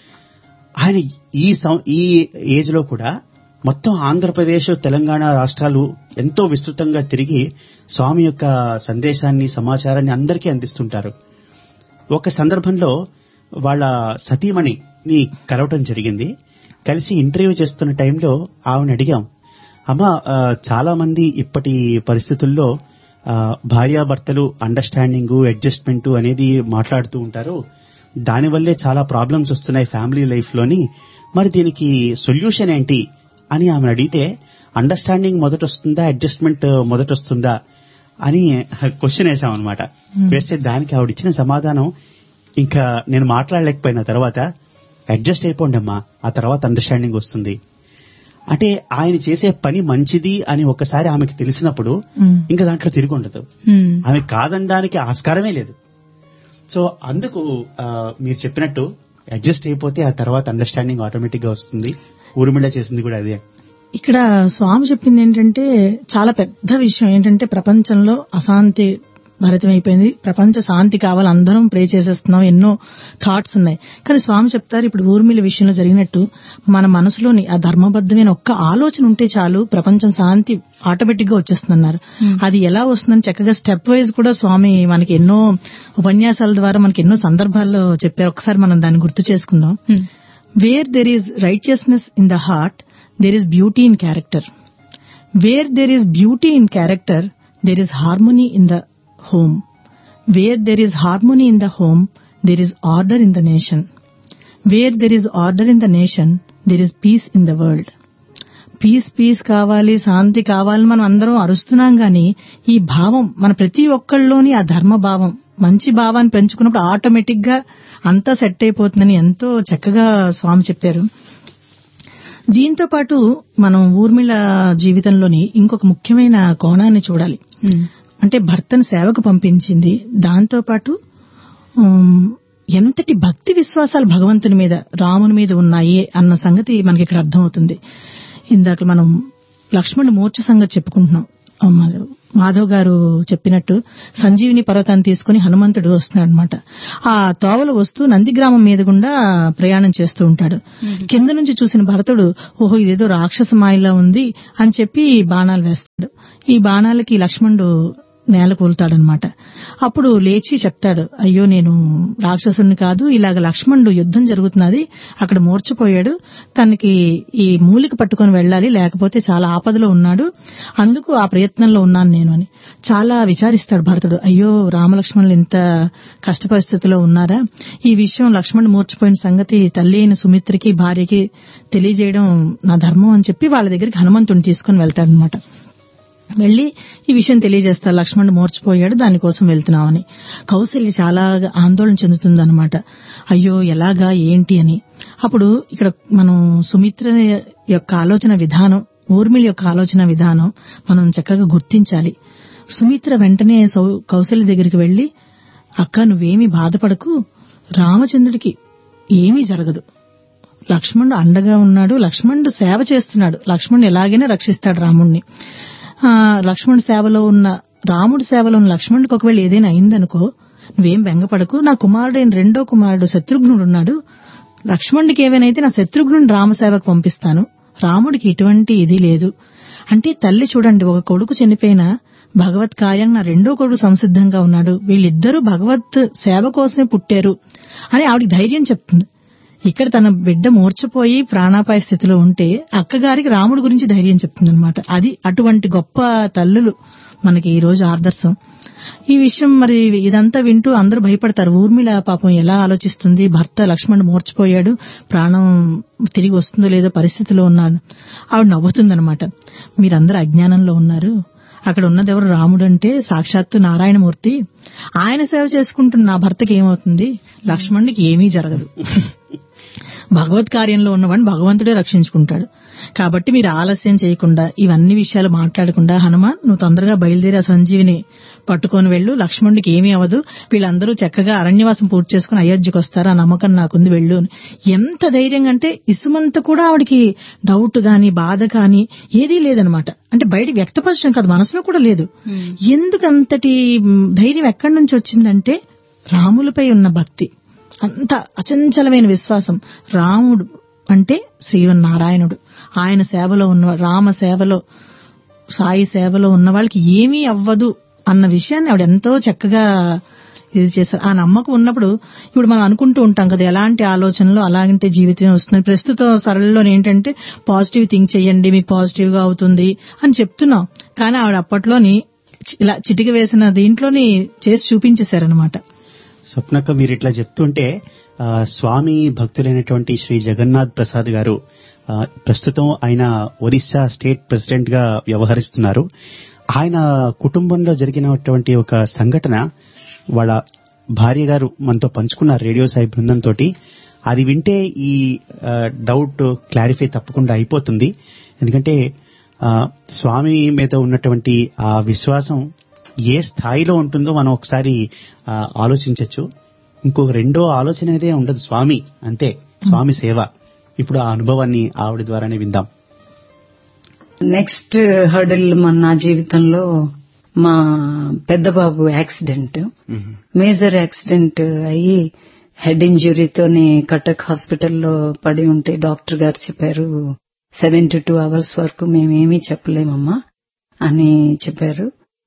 ఆయన ఈ సం- ఈ ఏజ్ లో కూడా మొత్తం ఆంధ్రప్రదేశ్ తెలంగాణ రాష్ట్రాలు ఎంతో విస్తృతంగా తిరిగి స్వామి యొక్క సందేశాన్ని సమాచారాన్ని అందరికీ అందిస్తుంటారు ఒక సందర్భంలో వాళ్ళ సతీమణిని కలవటం జరిగింది కలిసి ఇంటర్వ్యూ చేస్తున్న టైంలో ఆమెను అడిగాం అమ్మ ఆ, చాలా మంది ఇప్పటి పరిస్థితుల్లో ఆ, భార్యాభర్తలు అండర్స్టాండింగ్ అడ్జస్ట్మెంట్ అనేది మాట్లాడుతూ ఉంటారు దానివల్లే చాలా ప్రాబ్లమ్స్ వస్తున్నాయి ఫ్యామిలీ లైఫ్ లోని మరి దీనికి సొల్యూషన్ ఏంటి అని ఆమెను అడిగితే అండర్స్టాండింగ్ మొదట వస్తుందా అడ్జస్ట్మెంట్ మొదట వస్తుందా అని క్వశ్చన్ వేసాం అనమాట వేస్తే దానికి ఆవిడ ఇచ్చిన సమాధానం ఇంకా నేను మాట్లాడలేకపోయిన తర్వాత అడ్జస్ట్ అయిపోండి అమ్మా ఆ తర్వాత అండర్స్టాండింగ్ వస్తుంది అంటే ఆయన చేసే పని మంచిది అని ఒకసారి ఆమెకు తెలిసినప్పుడు Hmm. ఇంకా దాంట్లో తిరిగి ఉండదు మ్మ్. ఆమె కాదనడానికి ఆస్కారమే లేదు సో అందుకు ఆ, మీరు చెప్పినట్టు అడ్జస్ట్ అయిపోతే ఆ తర్వాత అండర్స్టాండింగ్ ఆటోమేటిక్ గా వస్తుంది ఊర్మిళ చేసింది కూడా అదే ఇక్కడ స్వామి చెప్పింది ఏంటంటే చాలా పెద్ద విషయం ఏంటంటే ప్రపంచంలో అశాంతి భరితం అయిపోయింది ప్రపంచ శాంతి కావాలి అందరం ప్రే చేసేస్తున్నాం ఎన్నో థాట్స్ ఉన్నాయి కానీ స్వామి చెప్తారు ఇప్పుడు ఊర్మిళ విషయంలో జరిగినట్టు మన మనసులోని ఆ ధర్మబద్ధమైన ఒక్క ఆలోచన ఉంటే చాలు ప్రపంచం శాంతి ఆటోమేటిక్ గా వచ్చేస్తుందన్నారు అది ఎలా వస్తుందని చక్కగా స్టెప్ వైజ్ కూడా స్వామి మనకి ఎన్నో ఉపన్యాసాల ద్వారా మనకి ఎన్నో సందర్భాల్లో చెప్పారు ఒకసారి మనం దాన్ని గుర్తు చేసుకుందాం మ్మ్. Where there is righteousness in the heart, there is beauty in character. Where there is beauty in character, there is harmony in the home. Where there is harmony in the home, there is order in the nation. Where there is order in the nation, there is peace in the world. Peace peace కావాలి శాంతి కావాలి మనం అందరం అరుస్తున్నాం గాని ఈ భావం మన ప్రతి ఒక్కళ్ళలోని ఆ ధర్మ భావం మంచి భావాన్ని పెంచుకున్నప్పుడు ఆటోమేటిక్ గా అంతా సెట్ అయిపోతుందని ఎంతో చక్కగా స్వామి చెప్పారు దీంతో పాటు మనం ఊర్మిళ జీవితంలోని ఇంకొక ముఖ్యమైన కోణాన్ని చూడాలి మ్మ్. అంటే భర్తను సేవకు పంపించింది దాంతో పాటు ఉమ్, ఎంతటి భక్తి విశ్వాసాలు భగవంతుని మీద రాముని మీద ఉన్నాయి అన్న సంగతి మనకి ఇక్కడ అర్థమవుతుంది ఇందాక మనం లక్ష్మణుడి మూర్ఛ సంగతి చెప్పుకుంటున్నాం ఆ, మన మాధవ్ గారు చెప్పినట్టు సంజీవిని పర్వతాన్ని తీసుకుని హనుమంతుడు వస్తున్నాడు అనమాట ఆ తోవలు వస్తూ నందిగ్రామం మీద గుండా ప్రయాణం చేస్తూ ఉంటాడు కింద నుంచి చూసిన భరతుడు ఓహో ఇదేదో రాక్షస మాయలా ఉంది అని చెప్పి బాణాలు వేస్తాడు ఈ బాణాలకి లక్ష్మణుడు నేల కూలుతాడనమాట అప్పుడు లేచి చెప్తాడు అయ్యో నేను రాక్షసుని కాదు ఇలాగ లక్ష్మణుడు యుద్ధం జరుగుతున్నది అక్కడ మూర్చపోయాడు తనకి ఈ మూలిక పట్టుకొని వెళ్ళాలి లేకపోతే చాలా ఆపదలో ఉన్నాడు అందుకు ఆ ప్రయత్నంలో ఉన్నాను నేను అని చాలా విచారిస్తాడు భరతుడు అయ్యో రామలక్ష్మణులు ఇంత కష్ట పరిస్థితిలో ఉన్నారా ఈ విషయం లక్ష్మణుడు మూర్చిపోయిన సంగతి తల్లి అయిన సుమిత్రకి భార్యకి తెలియజేయడం నా ధర్మం అని చెప్పి వాళ్ళ దగ్గరికి హనుమంతుని తీసుకుని వెళ్తాడనమాట వెళ్లి ఈ విషయం తెలియజేస్తారు లక్ష్మణుడు మోర్చిపోయాడు దానికోసం వెళ్తున్నామని కౌశల్య చాలా ఆందోళన చెందుతుందన్నమాట అయ్యో ఎలాగా ఏంటి అని అప్పుడు ఇక్కడ మనం సుమిత్ర యొక్క ఆలోచన విధానం ఊర్మిళ యొక్క ఆలోచన విధానం మనం చక్కగా గుర్తించాలి సుమిత్ర వెంటనే సౌ- కౌశల్య దగ్గరికి వెళ్లి అక్క నువ్వేమీ బాధపడకు రామచంద్రుడికి ఏమీ జరగదు లక్ష్మణుడు అండగా ఉన్నాడు లక్ష్మణుడు సేవ చేస్తున్నాడు లక్ష్మణుడు ఎలాగైనా రక్షిస్తాడు రాముణ్ణి ఆ, లక్ష్మణుడి సేవలో ఉన్న రాముడి సేవలో ఉన్న లక్ష్మణుడికి ఒకవేళ ఏదైనా అయిందనుకో నువ్వేం బెంగపడకు నా కుమారుడైన రెండో కుమారుడు శత్రుఘ్నుడు ఉన్నాడు లక్ష్మణుడికి ఏవైనా నా శత్రుఘ్నుడిని రామసేవకు పంపిస్తాను రాముడికి ఇటువంటి ఇది లేదు అంటే తల్లి చూడండి ఒక కొడుకు చనిపోయినా భగవత్ కార్యం నా రెండో కొడుకు సంసిద్ధంగా ఉన్నాడు వీళ్ళిద్దరూ భగవత్ సేవ కోసమే పుట్టారు అని ఆవిడకి ధైర్యం చెప్తుంది ఇక్కడ తన బిడ్డ మూర్చపోయి ప్రాణాపాయ స్థితిలో ఉంటే అక్కగారికి రాముడి గురించి ధైర్యం చెప్తుంది అది అటువంటి గొప్ప తల్లులు మనకి ఈ రోజు ఆదర్శం ఈ విషయం మరి ఇదంతా వింటూ అందరూ భయపడతారు ఊర్మిళ పాపం ఎలా ఆలోచిస్తుంది భర్త లక్ష్మణుడు మూర్చిపోయాడు ప్రాణం తిరిగి వస్తుందో లేదో పరిస్థితిలో ఉన్నాడు ఆవిడ నవ్వుతుందనమాట మీరందరూ అజ్ఞానంలో ఉన్నారు అక్కడ ఉన్నది ఎవరు రాముడు అంటే సాక్షాత్తు నారాయణమూర్తి ఆయన సేవ చేసుకుంటున్న నా భర్తకి ఏమవుతుంది లక్ష్మణుడికి ఏమీ జరగదు భగవత్ కార్యంలో ఉన్నవాడిని భగవంతుడే రక్షించుకుంటాడు కాబట్టి మీరు ఆలస్యం చేయకుండా ఇవన్నీ విషయాలు మాట్లాడకుండా హనుమాన్ నువ్వు తొందరగా బయలుదేరి ఆ సంజీవిని పట్టుకొని వెళ్ళు లక్ష్మణుడికి ఏమీ అవ్వదు వీళ్ళందరూ చక్కగా అరణ్యవాసం పూర్తి చేసుకుని అయోధ్యకు వస్తారు ఆ నమ్మకం నాకుంది వెళ్ళు అని ఎంత ధైర్యంగా అంటే ఇసుమంత కూడా ఆవిడకి డౌట్ గాని బాధ కాని ఏదీ లేదనమాట అంటే బయట వ్యక్తపరచడం కాదు మనసులో కూడా లేదు ఎందుకంతటి మ్, ధైర్యం ఎక్కడి నుంచి వచ్చిందంటే రాములపై ఉన్న భక్తి అంత అచంచలమైన విశ్వాసం రాముడు అంటే శ్రీవన్నారాయణుడు ఆయన సేవలో ఉన్న రామ సేవలో సాయి సేవలో ఉన్న వాళ్ళకి ఏమీ అవ్వదు అన్న విషయాన్ని ఆవిడ ఎంతో చక్కగా ఇది చేశారు ఆ నమ్మకం ఉన్నప్పుడు ఇప్పుడు మనం అనుకుంటూ ఉంటాం కదా ఎలాంటి ఆలోచనలు అలాంటి జీవితం వస్తుంది ప్రస్తుతం సరళలో ఏంటంటే పాజిటివ్ థింక్ చేయండి మీకు పాజిటివ్ గా అవుతుంది అని చెప్తున్నాం కానీ ఆవిడ అప్పట్లోని ఇలా చిటిక వేసిన దీంట్లోని చేసి చూపించేశారనమాట స్వప్నక్క మీరు ఇట్లా చెప్తుంటే ఆ, స్వామి భక్తులైనటువంటి శ్రీ జగన్నాథ్ ప్రసాద్ గారు ఆ, ప్రస్తుతం ఆయన ఒరిస్సా స్టేట్ ప్రెసిడెంట్ గా వ్యవహరిస్తున్నారు ఆయన కుటుంబంలో జరిగినటువంటి ఒక సంఘటన వాళ్ళ భార్య గారు మనతో పంచుకున్నారు రేడియో సాయి బృందంతో అది వింటే ఈ ఆ, డౌట్ క్లారిఫై తప్పకుండా అయిపోతుంది ఎందుకంటే ఆ, స్వామి మీద ఉన్నటువంటి ఆ విశ్వాసం ఏ స్థాయిలో ఉంటుందో మనం ఒకసారి ఆ, ఆలోచించొచ్చు ఇంకొక రెండో ఆలోచన అనేది ఉండదు స్వామి అంతే స్వామి సేవ ఇప్పుడు ఆ అనుభవాన్ని ఆవిడ ద్వారానే విందాం నెక్స్ట్ హర్డల్ మన నా జీవితంలో మా పెద్ద బాబు యాక్సిడెంట్ మేజర్ యాక్సిడెంట్ అయ్యి హెడ్ ఇంజురీతోని కటక్ హాస్పిటల్లో పడి ఉంటే డాక్టర్ గారు చెప్పారు సెవెన్ టు టూ అవర్స్ వరకు మేమేమీ చెప్పలేమమ్మా అని చెప్పారు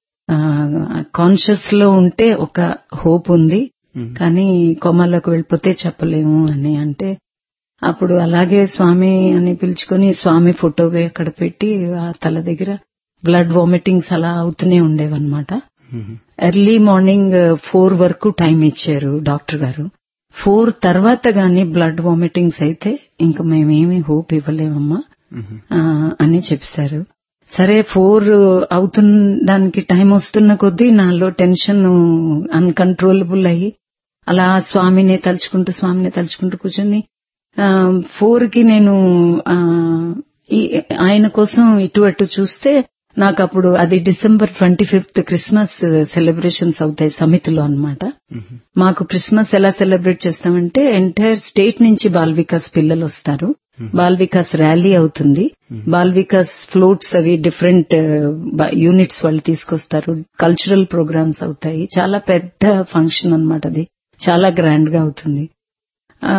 కాన్షియస్ లో ఉంటే ఒక హోప్ ఉంది కానీ కొమ్మల్లోకి వెళ్ళిపోతే చెప్పలేము అని అంటే అప్పుడు అలాగే స్వామి అని పిలుచుకొని స్వామి ఫోటో అక్కడ పెట్టి ఆ తల దగ్గర బ్లడ్ వామిటింగ్స్ అలా అవుతూనే ఉండేవన్నమాట ఎర్లీ మార్నింగ్ ఫోర్ వరకు టైం ఇచ్చారు డాక్టర్ గారు ఫోర్ తర్వాత గాని బ్లడ్ వామిటింగ్స్ అయితే ఇంకా మేమేమి హోప్ ఇవ్వలేమమ్మా ఆ, అని చెప్పారు సరే ఫోర్ అవుతున్న దానికి టైం వస్తున్న కొద్దీ నాలో టెన్షన్ అన్కంట్రోలబుల్ అయ్యి అలా స్వామిని తలుచుకుంటూ స్వామిని తలుచుకుంటూ కూర్చొని ఫోర్ కి నేను ఆ, ఈ- ఆయన కోసం ఇటు అటు చూస్తే నాకు అప్పుడు అది December twenty fifth Christmas celebrations అవుతాయి సమితిలో అన్నమాట మాకు క్రిస్మస్ ఎలా సెలబ్రేట్ చేస్తామంటే ఎంటైర్ స్టేట్ నుంచి బాల్ వికాస్ పిల్లలు వస్తారు బాల్ వికాస్ ర్యాలీ అవుతుంది బాల్ వికాస్ ఫ్లోట్స్ అవి డిఫరెంట్ యూనిట్స్ వాళ్ళు తీసుకొస్తారు కల్చరల్ ప్రోగ్రామ్స్ అవుతాయి చాలా పెద్ద ఫంక్షన్ అన్నమాట అది చాలా గ్రాండ్ గా అవుతుంది ఆ,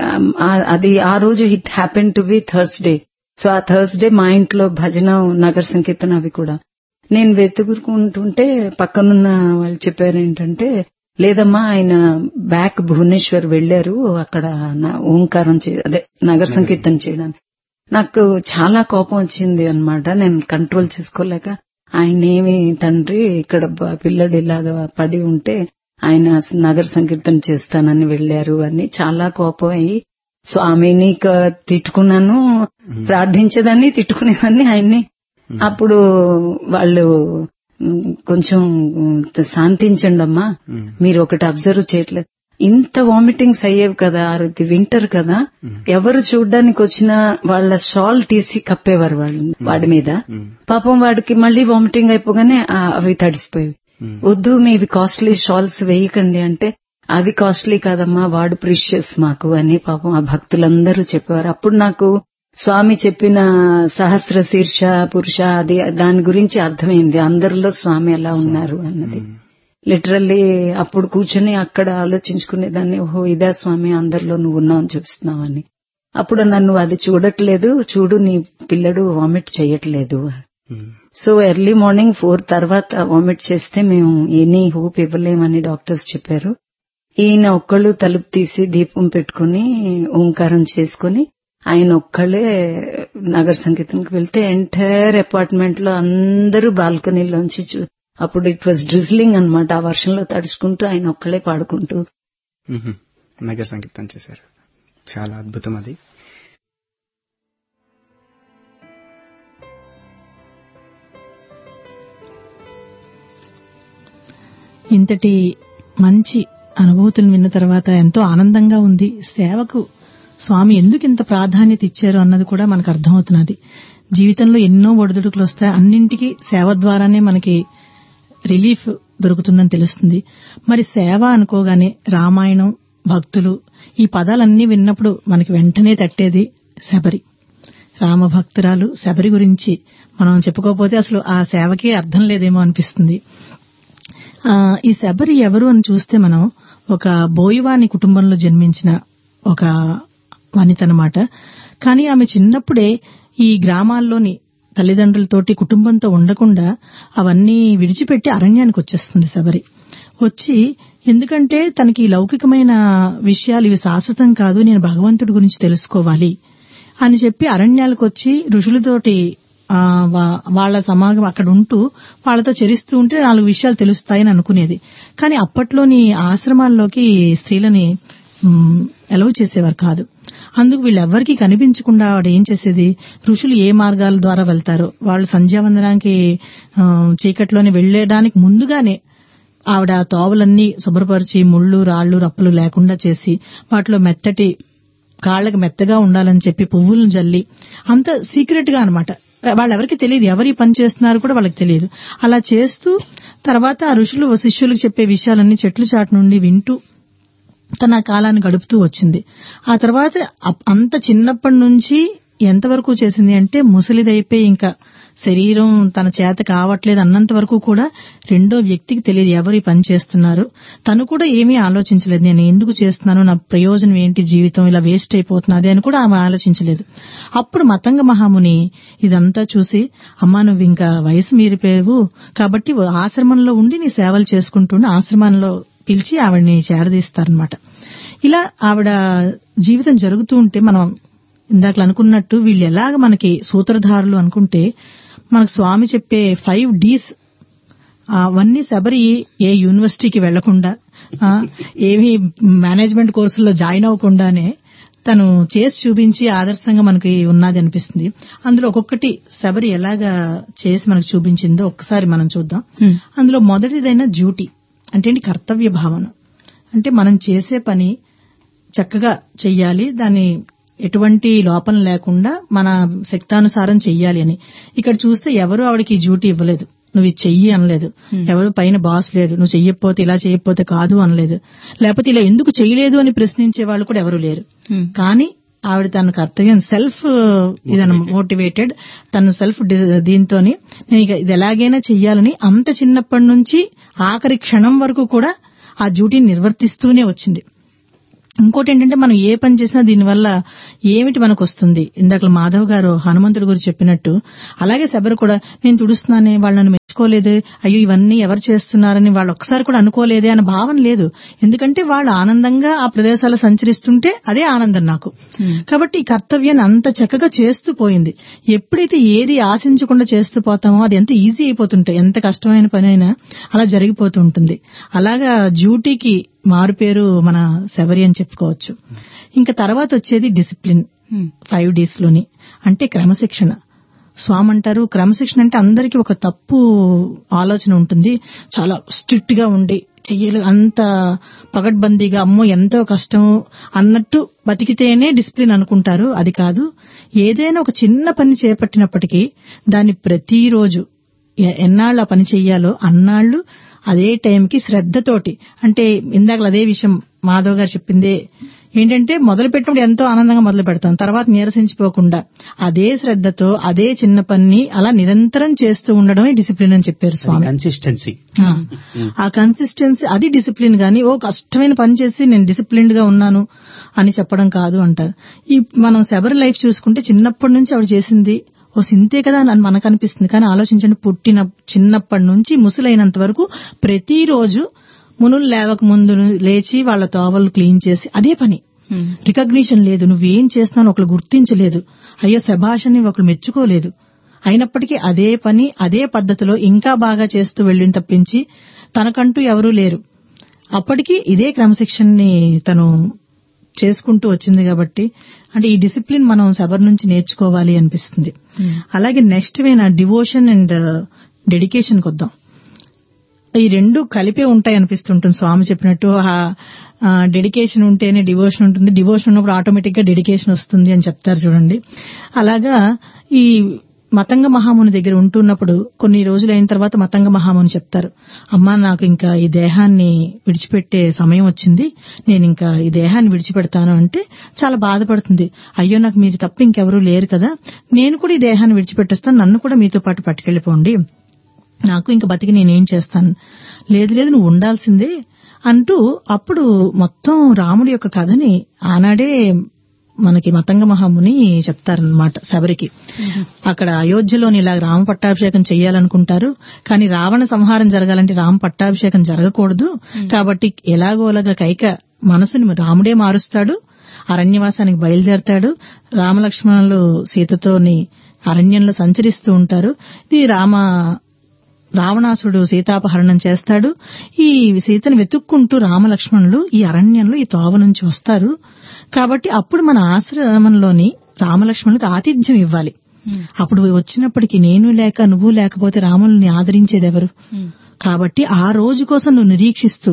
ఆ- అది ఆ రోజు it happen to be Thursday so ఆ థర్స్డే మా ఇంట్లో భజన నగర సంకీర్తన అవి కూడా నేను వెతుకుంటుంటే పక్కనున్న వాళ్ళు చెప్పారు ఏంటంటే లేదమ్మా ఆయన బ్యాక్ భువనేశ్వర్ వెళ్లారు అక్కడ నా- ఓంకారం చే- అదే నగర సంకీర్తన చేయడానికి నాకు చాలా కోపం వచ్చింది అన్నమాట నేను కంట్రోల్ చేసుకోలేక ఆయన ఏమి తండ్రి ఇక్కడ బ- పిల్లడు ఇలాగా పడి ఉంటే ఆయన నగర సంకీర్తన చేస్తానని వెళ్లారు అని చాలా కోపం అయ్యి స్వామిని క- తిట్టుకున్నాను ప్రార్థించేదాన్ని తిట్టుకునేదాన్ని ఆయన్ని అప్పుడు వాళ్ళు "ఉమ్, కొంచెం ఉమ్, శాంతించండి అమ్మా మీరు ఒకటి అబ్జర్వ్ చేయట్లేదు ఇంత వామిటింగ్స్ అయ్యేవి కదా అది వింటర్ కదా ఎవరు చూడ్డానికి వచ్చినా వాళ్ళ షాల్ తీసి కప్పేవారు వాళ్ళు వాడి మీద పాపం వాడికి మళ్ళీ వామిటింగ్ అయిపోగానే ఆ, అవి తడిసిపోయేవి వద్దు మీవి కాస్ట్లీ షాల్స్ వేయకండి అంటే అవి కాస్ట్లీ కాదమ్మా వాడు ప్రిషియస్ మాకు అని పాపం ఆ భక్తులందరూ చెప్పేవారు అప్పుడు నాకు స్వామి చెప్పిన సహస్ర శీర్ష పురుష అది దాని గురించి అర్థమైంది అందరిలో స్వామి ఎలా ఉన్నారు అన్నది లిటరల్లీ అప్పుడు కూర్చొని అక్కడ ఆలోచించుకునేదాన్ని ఓహో ఇదా స్వామి అందరిలో నువ్వు ఉన్నావు అని చూపిస్తున్నావని అప్పుడు నన్ను అది చూడట్లేదు చూడు నీ పిల్లడు వామిట్ చేయట్లేదు సో ఎర్లీ మార్నింగ్ ఫోర్ తర్వాత వామిట్ చేస్తే మేము ఎనీ హోప్ ఇవ్వలేమని డాక్టర్స్ చెప్పారు ఈయన ఒక్కళ్ళు తలుపు తీసి దీపం పెట్టుకుని ఓంకారం చేసుకుని ఆయన ఒక్కళ్ళే నగర సంగీతంకి వెళ్తే ఎంటైర్ అపార్ట్మెంట్ లో అందరూ బాల్కనీలోంచి చూ అప్పుడు ఇట్ వాజ్ డ్రిజ్లింగ్ అన్నమాట ఆ వర్షంలో తడుచుకుంటూ ఆయన ఒక్కళ్ళే పాడుకుంటూ మ్మ్. నగర సంకీర్తన చేశారు చాలా అద్భుతం అది ఇంతటి మంచి అనుభూతులు విన్న తర్వాత ఎంతో ఆనందంగా ఉంది సేవకు స్వామి ఎందుకు ఇంత ప్రాధాన్యత ఇచ్చారు అన్నది కూడా మనకు అర్థమవుతున్నది జీవితంలో ఎన్నో ఒడిదుడుకులు వస్తాయి అన్నింటికీ సేవ ద్వారానే మనకి రిలీఫ్ దొరుకుతుందని తెలుస్తుంది మరి సేవ అనుకోగానే రామాయణం భక్తులు ఈ పదాలన్నీ విన్నప్పుడు మనకి వెంటనే తట్టేది శబరి రామ భక్తురాలు శబరి గురించి మనం చెప్పుకోకపోతే అసలు ఆ సేవకి అర్థం లేదేమో అనిపిస్తుంది ఆ, ఈ శబరి ఎవరు అని చూస్తే మనం ఒక బోయవాని కుటుంబంలో జన్మించిన ఒక వనిత అన్నమాట కానీ ఆమె చిన్నప్పుడే ఈ గ్రామాల్లోని తల్లిదండ్రులతోటి కుటుంబంతో ఉండకుండా అవన్నీ విడిచిపెట్టి అరణ్యానికి వచ్చేస్తుంది శబరి వచ్చి ఎందుకంటే తనకి ఈ లౌకికమైన విషయాలు ఇవి శాశ్వతం కాదు నేను భగవంతుడి గురించి తెలుసుకోవాలి అని చెప్పి అరణ్యాలకు వచ్చి ఋషులతోటి ఆ, వా- వాళ్ళ సమాగం అక్కడ ఉంటూ వాళ్ళతో చరిస్తూ ఉంటే నాలుగు విషయాలు తెలుస్తాయని అనుకునేది కానీ అప్పట్లోని ఆశ్రమాల్లోకి స్త్రీలని ఎలవ్ చేసేవారు కాదు అందుకు వీళ్ళెవ్వరికీ కనిపించకుండా ఆవిడ ఏం చేసేది ఋషులు ఏ మార్గాల ద్వారా వెళ్తారో వాళ్ళు సంధ్యావందనానికి ఆ, చీకట్లోనే వెళ్లేడానికి ముందుగానే ఆవిడ ఆ తోవలన్నీ శుభ్రపరిచి ముళ్ళు రాళ్లు రప్పలు లేకుండా చేసి వాటిలో మెత్తటి కాళ్ళకి మెత్తగా ఉండాలని చెప్పి పువ్వులను జల్లి అంత సీక్రెట్ గా అనమాట వాళ్ళెవరికి తెలియదు ఎవరు ఈ పని చేస్తున్నారు కూడా వాళ్ళకి తెలియదు అలా చేస్తూ తర్వాత ఆ ఋషులు శిష్యులకు చెప్పే విషయాలన్నీ చెట్ల చాటు నుండి వింటూ తన ఆ కాలాన్ని గడుపుతూ వచ్చింది ఆ తర్వాత అప్- అంత చిన్నప్పటి నుంచి ఎంతవరకు చేసింది అంటే ముసలిదైపోయి ఇంకా శరీరం తన చేత కావట్లేదు అన్నంత వరకు కూడా రెండో వ్యక్తికి తెలియదు ఎవరు ఈ పని చేస్తున్నారు తను కూడా ఏమీ ఆలోచించలేదు నేను ఎందుకు చేస్తున్నాను నా ప్రయోజనం ఏంటి జీవితం ఇలా వేస్ట్ అయిపోతున్నది అని కూడా ఆమె ఆలోచించలేదు అప్పుడు మతంగ మహాముని ఇదంతా చూసి అమ్మా నువ్వు ఇంకా వయసు మీరిపోయావు కాబట్టి ఓ ఆశ్రమంలో ఉండి నీ సేవలు చేసుకుంటుండే ఆశ్రమంలో పిలిచి ఆవిడని చేరదీస్తారనమాట ఇలా ఆవిడ జీవితం జరుగుతూ ఉంటే మనం ఇందాక అనుకున్నట్టు వీళ్ళు ఎలాగ మనకి సూత్రధారులు అనుకుంటే మనకు స్వామి చెప్పే ఫైవ్ డీస్ అవన్నీ శబరి ఏ యూనివర్సిటీకి వెళ్లకుండా ఆ, ఏమీ మేనేజ్మెంట్ కోర్సుల్లో జాయిన్ అవ్వకుండానే తను చేసి చూపించి ఆదర్శంగా మనకి ఉన్నది అనిపిస్తుంది అందులో ఒక్కొక్కటి శబరి ఎలాగా చేసి మనకు చూపించిందో ఒక్కసారి మనం చూద్దాం Hmm. అందులో మొదటిదైన డ్యూటీ అంటే ఏంటి కర్తవ్య భావన అంటే మనం చేసే పని చక్కగా చెయ్యాలి దాన్ని ఎటువంటి లోపం లేకుండా మన శక్తానుసారం చెయ్యాలి అని ఇక్కడ చూస్తే ఎవరు ఆవిడకి ఈ డ్యూటీ ఇవ్వలేదు నువ్వు ఇది చెయ్యి అనలేదు ఎవరు పైన బాస్ లేడు నువ్వు చెయ్యకపోతే ఇలా చెయ్యకపోతే కాదు అనలేదు లేకపోతే ఇలా ఎందుకు చేయలేదు అని ప్రశ్నించే వాళ్ళు కూడా ఎవరు లేరు కానీ ఆవిడ తన కర్తవ్యం సెల్ఫ్ ఇదన్న మోటివేటెడ్ తను సెల్ఫ్ దీంతోని నేను ఇక ఇది ఎలాగైనా చెయ్యాలని అంత చిన్నప్పటి నుంచి ఆఖరి క్షణం వరకు కూడా ఆ డ్యూటీని నిర్వర్తిస్తూనే వచ్చింది ఇంకోటి ఏంటంటే మనం ఏ పని చేసినా దీనివల్ల ఏమిటి మనకు వస్తుంది ఇందాక మాధవ్ గారు హనుమంతుడి గురించి చెప్పినట్టు అలాగే శబరి కూడా నేను తుడుస్తున్నానే వాళ్ళని మెచ్చుకోలేదు అయ్యో ఇవన్నీ ఎవరు చేస్తున్నారని వాళ్ళు ఒక్కసారి కూడా అనుకోలేదే అన్న భావన లేదు ఎందుకంటే వాళ్ళు ఆనందంగా ఆ ప్రదేశాలు సంచరిస్తుంటే అదే ఆనందం నాకు కాబట్టి ఈ కర్తవ్యాన్ని అంత చక్కగా చేస్తూ పోయింది ఎప్పుడైతే ఏది ఆశించకుండా చేస్తూ పోతామో అది ఎంత ఈజీ అయిపోతుంటాయి ఎంత కష్టమైన పని అయినా అలా జరిగిపోతూ ఉంటుంది అలాగా డ్యూటీకి మారు పేరు మన శబరి అని చెప్పుకోవచ్చు ఇంకా తర్వాత వచ్చేది డిసిప్లిన్ ఫైవ్ డేస్ లోని అంటే క్రమశిక్షణ స్వామి అంటారు క్రమశిక్షణ అంటే అందరికీ ఒక తప్పు ఆలోచన ఉంటుంది చాలా స్ట్రిక్ట్ గా ఉండి చెయ్యాలి అంత పగడ్బందీగా అమ్మో ఎంతో కష్టం అన్నట్టు బతికితేనే డిసిప్లిన్ అనుకుంటారు అది కాదు ఏదైనా ఒక చిన్న పని చేపట్టినప్పటికీ దాన్ని ప్రతిరోజు ఎ- ఎన్నాళ్ళు ఆ పని చెయ్యాలో అన్నాళ్ళు అదే టైంకి శ్రద్ధతోటి అంటే ఇందాక అదే విషయం మాధవ్ గారు చెప్పిందే ఏంటంటే మొదలు పెట్టినప్పుడు ఎంతో ఆనందంగా మొదలు పెడతాం తర్వాత నీరసించిపోకుండా అదే శ్రద్ధతో అదే చిన్న పని అలా నిరంతరం చేస్తూ ఉండడమే డిసిప్లిన్ అని చెప్పారు స్వామి కన్సిస్టెన్సీ ఆ. ఆ కన్సిస్టెన్సీ అది డిసిప్లిన్ గాని ఓ కష్టమైన పని చేసి నేను డిసిప్లిన్డ్ గా ఉన్నాను అని చెప్పడం కాదు అంటారు ఈ మనం శబరి లైఫ్ చూసుకుంటే చిన్నప్పటి నుంచి ఆవిడ చేసింది ఓ సింతే కదా అని మనకు అనిపిస్తుంది కానీ ఆలోచించండి పుట్టిన చిన్నప్పటి నుంచి ముసలైనంత వరకు ప్రతిరోజు మునులు లేవక ముందు లేచి వాళ్ళ తోవలు క్లీన్ చేసి అదే పని రికగ్నిషన్ లేదు నువ్వేం చేస్తున్నావు ఒకళ్ళు గుర్తించలేదు అయ్యో శభాషని ఒకళ్ళు మెచ్చుకోలేదు అయినప్పటికీ అదే పని అదే పద్ధతిలో ఇంకా బాగా చేస్తూ వెళ్ళిన తప్పించి తనకంటూ ఎవరూ లేరు అప్పటికి ఇదే క్రమశిక్షణని తను చేసుకుంటూ వచ్చింది కాబట్టి అంటే ఈ డిసిప్లిన్ మనం శబర్ నుంచి నేర్చుకోవాలి అనిపిస్తుంది అలాగే నెక్స్ట్ వేన డివోషన్ అండ్ డెడికేషన్ కొద్దాం ఈ రెండు కలిపే ఉంటాయి అనిపిస్తుంటుంది స్వామి చెప్పినట్టు డెడికేషన్ ఉంటేనే డివోషన్ ఉంటుంది డివోషన్ ఉన్నప్పుడు ఆటోమేటిక్ గా డెడికేషన్ వస్తుంది అని చెప్తారు చూడండి అలాగా ఈ మతంగ మహాముని దగ్గర ఉంటున్నప్పుడు కొన్ని రోజులు అయిన తర్వాత మతంగ మహాముని చెప్తారు అమ్మా నాకు ఇంకా ఈ దేహాన్ని విడిచిపెట్టే సమయం వచ్చింది నేను ఇంకా ఈ దేహాన్ని విడిచిపెడతాను అంటే చాలా బాధపడుతుంది అయ్యో నాకు మీరు తప్ప ఇంకెవరూ లేరు కదా నేను కూడా ఈ దేహాన్ని విడిచిపెట్టేస్తాను నన్ను కూడా మీతో పాటు పట్టుకెళ్ళిపోండి నాకు ఇంక బతికి నేనేం చేస్తాను లేదు లేదు నువ్వు ఉండాల్సిందే అంటూ అప్పుడు మొత్తం రాముడి యొక్క కథని ఆనాడే మనకి మతంగ మహాముని చెప్తారనమాట శబరికి అక్కడ అయోధ్యలోని ఇలా రామ పట్టాభిషేకం చేయాలనుకుంటారు కానీ రావణ సంహారం జరగాలంటే రామ పట్టాభిషేకం జరగకూడదు కాబట్టి ఎలాగోలాగా కైక మనసుని రాముడే మారుస్తాడు అరణ్యవాసానికి బయలుదేరతాడు రామలక్ష్మణులు సీతతోని అరణ్యంలో సంచరిస్తూ ఉంటారు ఇది రామ రావణాసుడు సీతాపహరణం చేస్తాడు ఈ సీతను వెతుక్కుంటూ రామలక్ష్మణులు ఈ అరణ్యంలో ఈ తోవ నుంచి వస్తారు కాబట్టి అప్పుడు మన ఆశ్రమంలోని రామలక్ష్మణులకు ఆతిథ్యం ఇవ్వాలి అప్పుడు వచ్చినప్పటికీ నేను లేక నువ్వు లేకపోతే రాముల్ని ఆదరించేది ఎవరు కాబట్టి ఆ రోజు కోసం నువ్వు నిరీక్షిస్తూ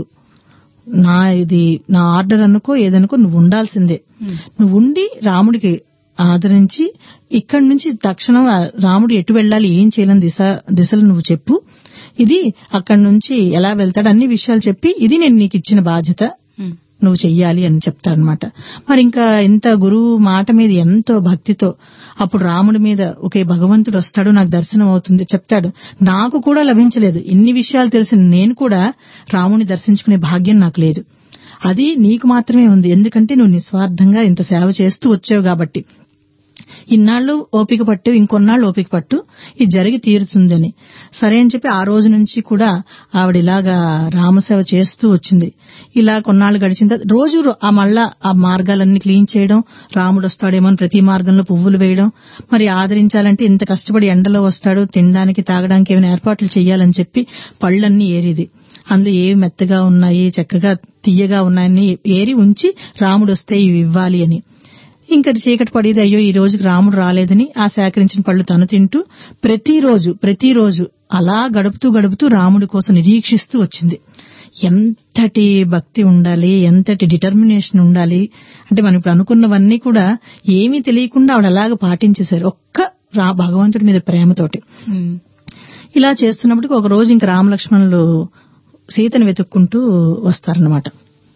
నా ఇది నా ఆర్డర్ అనుకో ఏదనుకో నువ్వు ఉండాల్సిందే నువ్వు ఉండి రాముడికి ఆదరించి ఇక్కడి నుంచి తక్షణం ఆ రాముడు ఎటు వెళ్ళాలి ఏం చేయాలని దిశ దిశలు నువ్వు చెప్పు ఇది అక్కడి నుంచి ఎలా వెళ్తాడు అన్ని విషయాలు చెప్పి ఇది నేను నీకు ఇచ్చిన బాధ్యత నువ్వు చెయ్యాలి అని చెప్తాడనమాట మరి ఇంకా ఇంత గురువు మాట మీద ఎంతో భక్తితో అప్పుడు రాముడి మీద ఒకే భగవంతుడు వస్తాడు నాకు దర్శనం అవుతుంది చెప్తాడు నాకు కూడా లభించలేదు ఇన్ని విషయాలు తెలిసిన నేను కూడా రాముని దర్శించుకునే భాగ్యం నాకు లేదు అది నీకు మాత్రమే ఉంది ఎందుకంటే నువ్వు నిస్వార్థంగా ఇంత సేవ చేస్తూ వచ్చావు కాబట్టి ఇన్నాళ్ళు ఓపిక పట్టు ఇంకొన్నాళ్ళు ఓపిక పట్టు ఇది జరిగి తీరుతుందని సరే అని చెప్పి ఆ రోజు నుంచి కూడా ఆవిడ ఇలాగా రామసేవ చేస్తూ వచ్చింది ఇలా కొన్నాళ్ళు గడిచిన తర్వాత రోజు రో- ఆ మళ్ళా ఆ మార్గాలన్నీ క్లీన్ చేయడం రాముడు వస్తాడేమో అని ప్రతి మార్గంలో పువ్వులు వేయడం మరి ఆదరించాలంటే ఇంత కష్టపడి ఎండలో వస్తాడు తినడానికి తాగడానికి ఏమైనా ఏర్పాట్లు చేయాలని చెప్పి పళ్ళన్నీ ఏరిది అందులో ఏవి మెత్తగా ఉన్నాయి చక్కగా తీయగా ఉన్నాయని ఏరి ఉంచి రాముడు వస్తే ఇవి ఇవ్వాలి అని ఇంకా చీకటి పడేది అయ్యో ఈ రోజుకి రాముడు రాలేదని ఆ సేకరించిన పళ్ళు తను తింటూ ప్రతిరోజు ప్రతిరోజు అలా గడుపుతూ గడుపుతూ రాముడి కోసం నిరీక్షిస్తూ వచ్చింది ఎంతటి భక్తి ఉండాలి ఎంతటి డిటర్మినేషన్ ఉండాలి అంటే మనం ఇప్పుడు అనుకున్నవన్నీ కూడా ఏమీ తెలియకుండా ఆవిడ అలాగ పాటించేశారు ఒక్క రా భగవంతుడి మీద ప్రేమతోటి ఉమ్. ఇలా చేస్తున్నప్పటికీ ఒక రోజు ఇంక రామలక్ష్మణులు సీతను వెతుక్కుంటూ వస్తారన్నమాట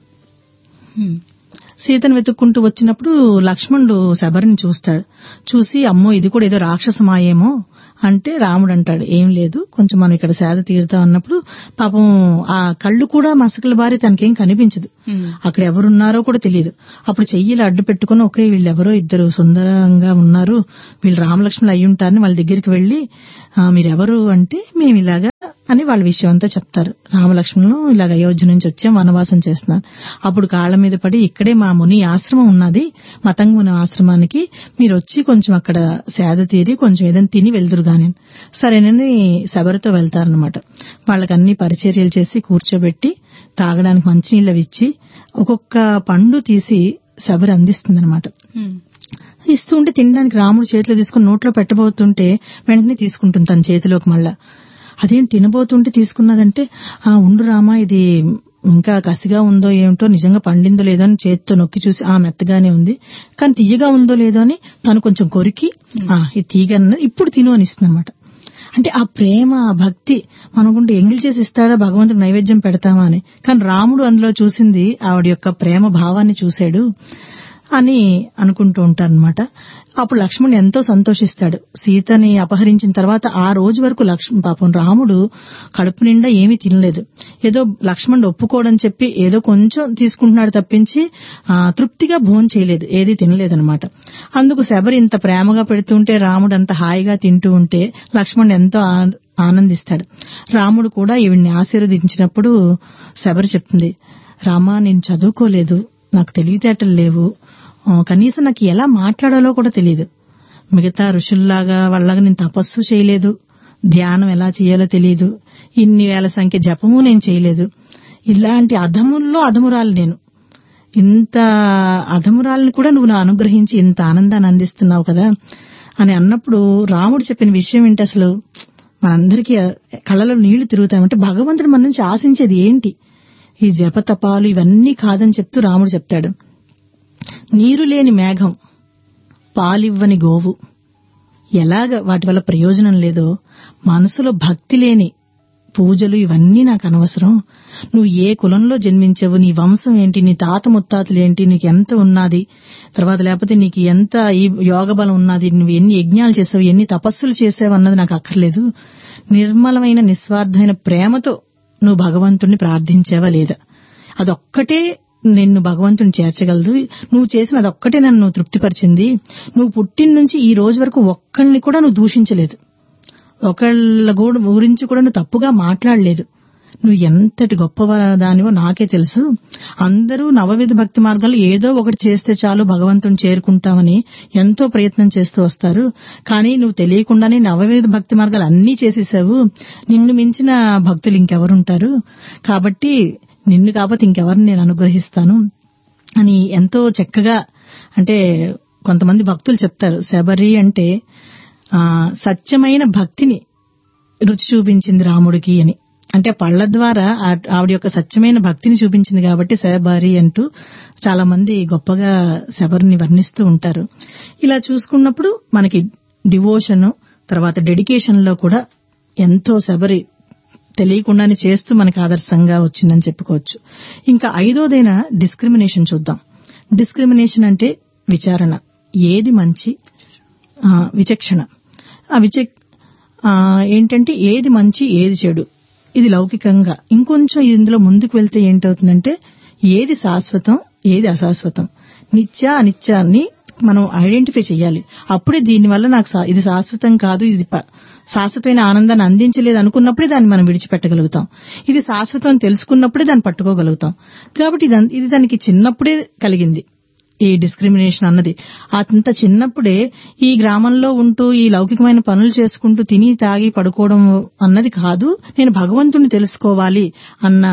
ఉమ్. సీతను వెతుక్కుంటూ వచ్చినప్పుడు లక్ష్మణుడు శబరిని చూస్తాడు చూసి అమ్మో ఇది కూడా ఏదో రాక్షసమాయేమో అంటే రాముడు అంటాడు ఏం లేదు కొంచెం మనం ఇక్కడ సేద తీరుతాం అన్నప్పుడు పాపం ఆ కళ్ళు కూడా మసకల బారి తనకేం కనిపించదు ఉమ్. అక్కడ ఎవరున్నారో కూడా తెలియదు అప్పుడు చెయ్యిలు అడ్డు పెట్టుకుని ఒకే వీళ్ళెవరో ఇద్దరు సుందరంగా ఉన్నారు వీళ్ళు రామలక్ష్మణులు అయి ఉంటారని వాళ్ళ దగ్గరికి వెళ్లి "ఆ, మీరెవరు అంటే మేము ఇలాగా అని వాళ్ళ విషయం అంతా చెప్తారు రామలక్ష్మణులు ఇలాగ అయోధ్య నుంచి వచ్చాం వనవాసం చేస్తున్నారు అప్పుడు కాళ్ళ మీద పడి ఇక్కడే మా ముని ఆశ్రమం ఉన్నది మతంగ ముని ఆశ్రమానికి మీరు వచ్చి కొంచెం అక్కడ సేద తీరి కొంచెం ఏదైనా తిని వెళ్దురు గాని సరేనని శబరితో వెళ్తారనమాట వాళ్ళకి అన్ని పరిచర్యలు చేసి కూర్చోబెట్టి తాగడానికి మంచినీళ్ళు అవి ఇచ్చి ఒక్కొక్క పండు తీసి శబరి అందిస్తుందన్నమాట ఉమ్. ఇస్తూ ఉంటే తినడానికి రాముడు చేతిలో తీసుకుని నోట్లో పెట్టబోతుంటే వెంటనే తీసుకుంటుంది తన చేతిలోకి మళ్ళా అదేం తినబోతుంటే తీసుకున్నదంటే ఆ ఉండు రామా ఇది ఇంకా కసిగా ఉందో ఏమిటో నిజంగా పండిందో లేదో అని చేతితో నొక్కి చూసి ఆ మెత్తగానే ఉంది కానీ తీయగా ఉందో లేదో అని తను కొంచెం కొరికి ఆ ఇది తీగ అన్నది ఇప్పుడు తిను అని ఇస్తుంది అంటే ఆ ప్రేమ ఆ భక్తి మనకుంటే ఎంగిల్ చేసి ఇస్తాడా భగవంతుడు నైవేద్యం పెడతామా అని కానీ రాముడు అందులో చూసింది ఆవిడ యొక్క ప్రేమ భావాన్ని చూశాడు అని అనుకుంటూ ఉంటారనమాట అప్పుడు లక్ష్మణుడు ఎంతో సంతోషిస్తాడు సీతని అపహరించిన తర్వాత ఆ రోజు వరకు లక్ష్మణ పాపం రాముడు కడుపు నిండా ఏమీ తినలేదు ఏదో లక్ష్మణుడు ఒప్పుకోడని చెప్పి ఏదో కొంచెం తీసుకుంటున్నాడు తప్పించి ఆ, తృప్తిగా భోజనం చేయలేదు ఏది తినలేదనమాట అందుకు శబరి ఇంత ప్రేమగా పెడుతుంటే రాముడు అంత హాయిగా తింటూ ఉంటే లక్ష్మణుడు ఎంతో ఆ- ఆనందిస్తాడు రాముడు కూడా ఈవిడ్ని ఆశీర్వదించినప్పుడు శబరి చెప్తుంది రామా నేను చదువుకోలేదు నాకు తెలివితేటలు లేవు ఆ, కనీసం నాకు ఎలా మాట్లాడాలో కూడా తెలియదు మిగతా ఋషుల్లాగా వాళ్ళగా నేను తపస్సు చేయలేదు ధ్యానం ఎలా చేయాలో తెలియదు ఇన్ని వేల సంఖ్య జపము నేను చేయలేదు ఇలాంటి అధముల్లో అధమురాలు నేను ఇంత అధమురాలను కూడా నువ్వు నా అనుగ్రహించి ఇంత ఆనందాన్ని అందిస్తున్నావు కదా అని అన్నప్పుడు రాముడు చెప్పిన విషయం ఏంటి అసలు మనందరికీ కళ్ళలో నీళ్లు తిరుగుతామంటే భగవంతుడు మన నుంచి ఆశించేది ఏంటి ఈ జపతపాలు ఇవన్నీ కాదని చెప్తూ రాముడు చెప్తాడు నీరు లేని మేఘం పాలివ్వని గోవు ఎలాగ వాటి వల్ల ప్రయోజనం లేదో మనసులో భక్తి లేని పూజలు ఇవన్నీ నాకు అనవసరం నువ్వు ఏ కులంలో జన్మించావు నీ వంశం ఏంటి నీ తాత ముత్తాతలు ఏంటి నీకు ఎంత ఉన్నది తర్వాత లేకపోతే నీకు ఎంత ఈ యోగ బలం ఉన్నది నువ్వు ఎన్ని యజ్ఞాలు చేసావు ఎన్ని తపస్సులు చేసావు అన్నది నాకు అక్కర్లేదు నిర్మలమైన నిస్వార్థమైన ప్రేమతో నువ్వు భగవంతుణ్ణి ప్రార్థించావా లేదా అదొక్కటే నిన్ను భగవంతుని చేర్చగలదు నువ్వు చేసిన అదొక్కటే నన్ను తృప్తిపరిచింది నువ్వు పుట్టిన నుంచి ఈ రోజు వరకు ఒక్కళ్ళని కూడా నువ్వు దూషించలేదు ఒకళ్ళ గూడ గురించి కూడా నువ్వు తప్పుగా మాట్లాడలేదు నువ్వు ఎంతటి గొప్ప దానివో నాకే తెలుసు అందరూ నవవిధ భక్తి మార్గాలు ఏదో ఒకటి చేస్తే చాలు భగవంతుని చేరుకుంటామని ఎంతో ప్రయత్నం చేస్తూ వస్తారు కానీ నువ్వు తెలియకుండానే నవవిధ భక్తి మార్గాలు అన్నీ చేసేసావు నిన్ను మించిన భక్తులు ఇంకెవరుంటారు కాబట్టి నిన్ను కాకపోతే ఇంకెవరిని నేను అనుగ్రహిస్తాను అని ఎంతో చక్కగా అంటే కొంతమంది భక్తులు చెప్తారు శబరి అంటే ఆ సత్యమైన భక్తిని రుచి చూపించింది రాముడికి అని అంటే పళ్ళ ద్వారా ఆ- ఆవిడ యొక్క సత్యమైన భక్తిని చూపించింది కాబట్టి శబరి అంటూ చాలా మంది గొప్పగా శబరిని వర్ణిస్తూ ఉంటారు ఇలా చూసుకున్నప్పుడు మనకి డివోషన్ తర్వాత డెడికేషన్ లో కూడా ఎంతో శబరి తెలియకుండానే చేస్తూ మనకి ఆదర్శంగా వచ్చిందని చెప్పుకోవచ్చు ఇంకా ఐదోదైన డిస్క్రిమినేషన్ చూద్దాం డిస్క్రిమినేషన్ అంటే విచారణ ఏది మంచి ఆ, విచక్షణ ఆ విచక్ ఆ, ఏంటంటే ఏది మంచి ఏది చెడు ఇది లౌకికంగా ఇంకొంచెం ఇందులో ముందుకు వెళ్తే ఏంటవుతుందంటే ఏది శాశ్వతం ఏది అశాశ్వతం నిత్య అనిత్యాన్ని మనం ఐడెంటిఫై చేయాలి అప్పుడే దీనివల్ల నాకు శా- ఇది శాశ్వతం కాదు ఇది ప- శాశ్వతమైన ఆనందాన్ని అందించలేదు అనుకున్నప్పుడే దాన్ని మనం విడిచిపెట్టగలుగుతాం ఇది శాశ్వతం అని తెలుసుకున్నప్పుడే దాన్ని పట్టుకోగలుగుతాం కాబట్టి ఇదం- ఇది దానికి చిన్నప్పుడే కలిగింది ఈ డిస్క్రిమినేషన్ అన్నది అంత చిన్నప్పుడే ఈ గ్రామంలో ఉంటూ ఈ లౌకికమైన పనులు చేసుకుంటూ తిని తాగి పడుకోవడం అన్నది కాదు నేను భగవంతుని తెలుసుకోవాలి అన్న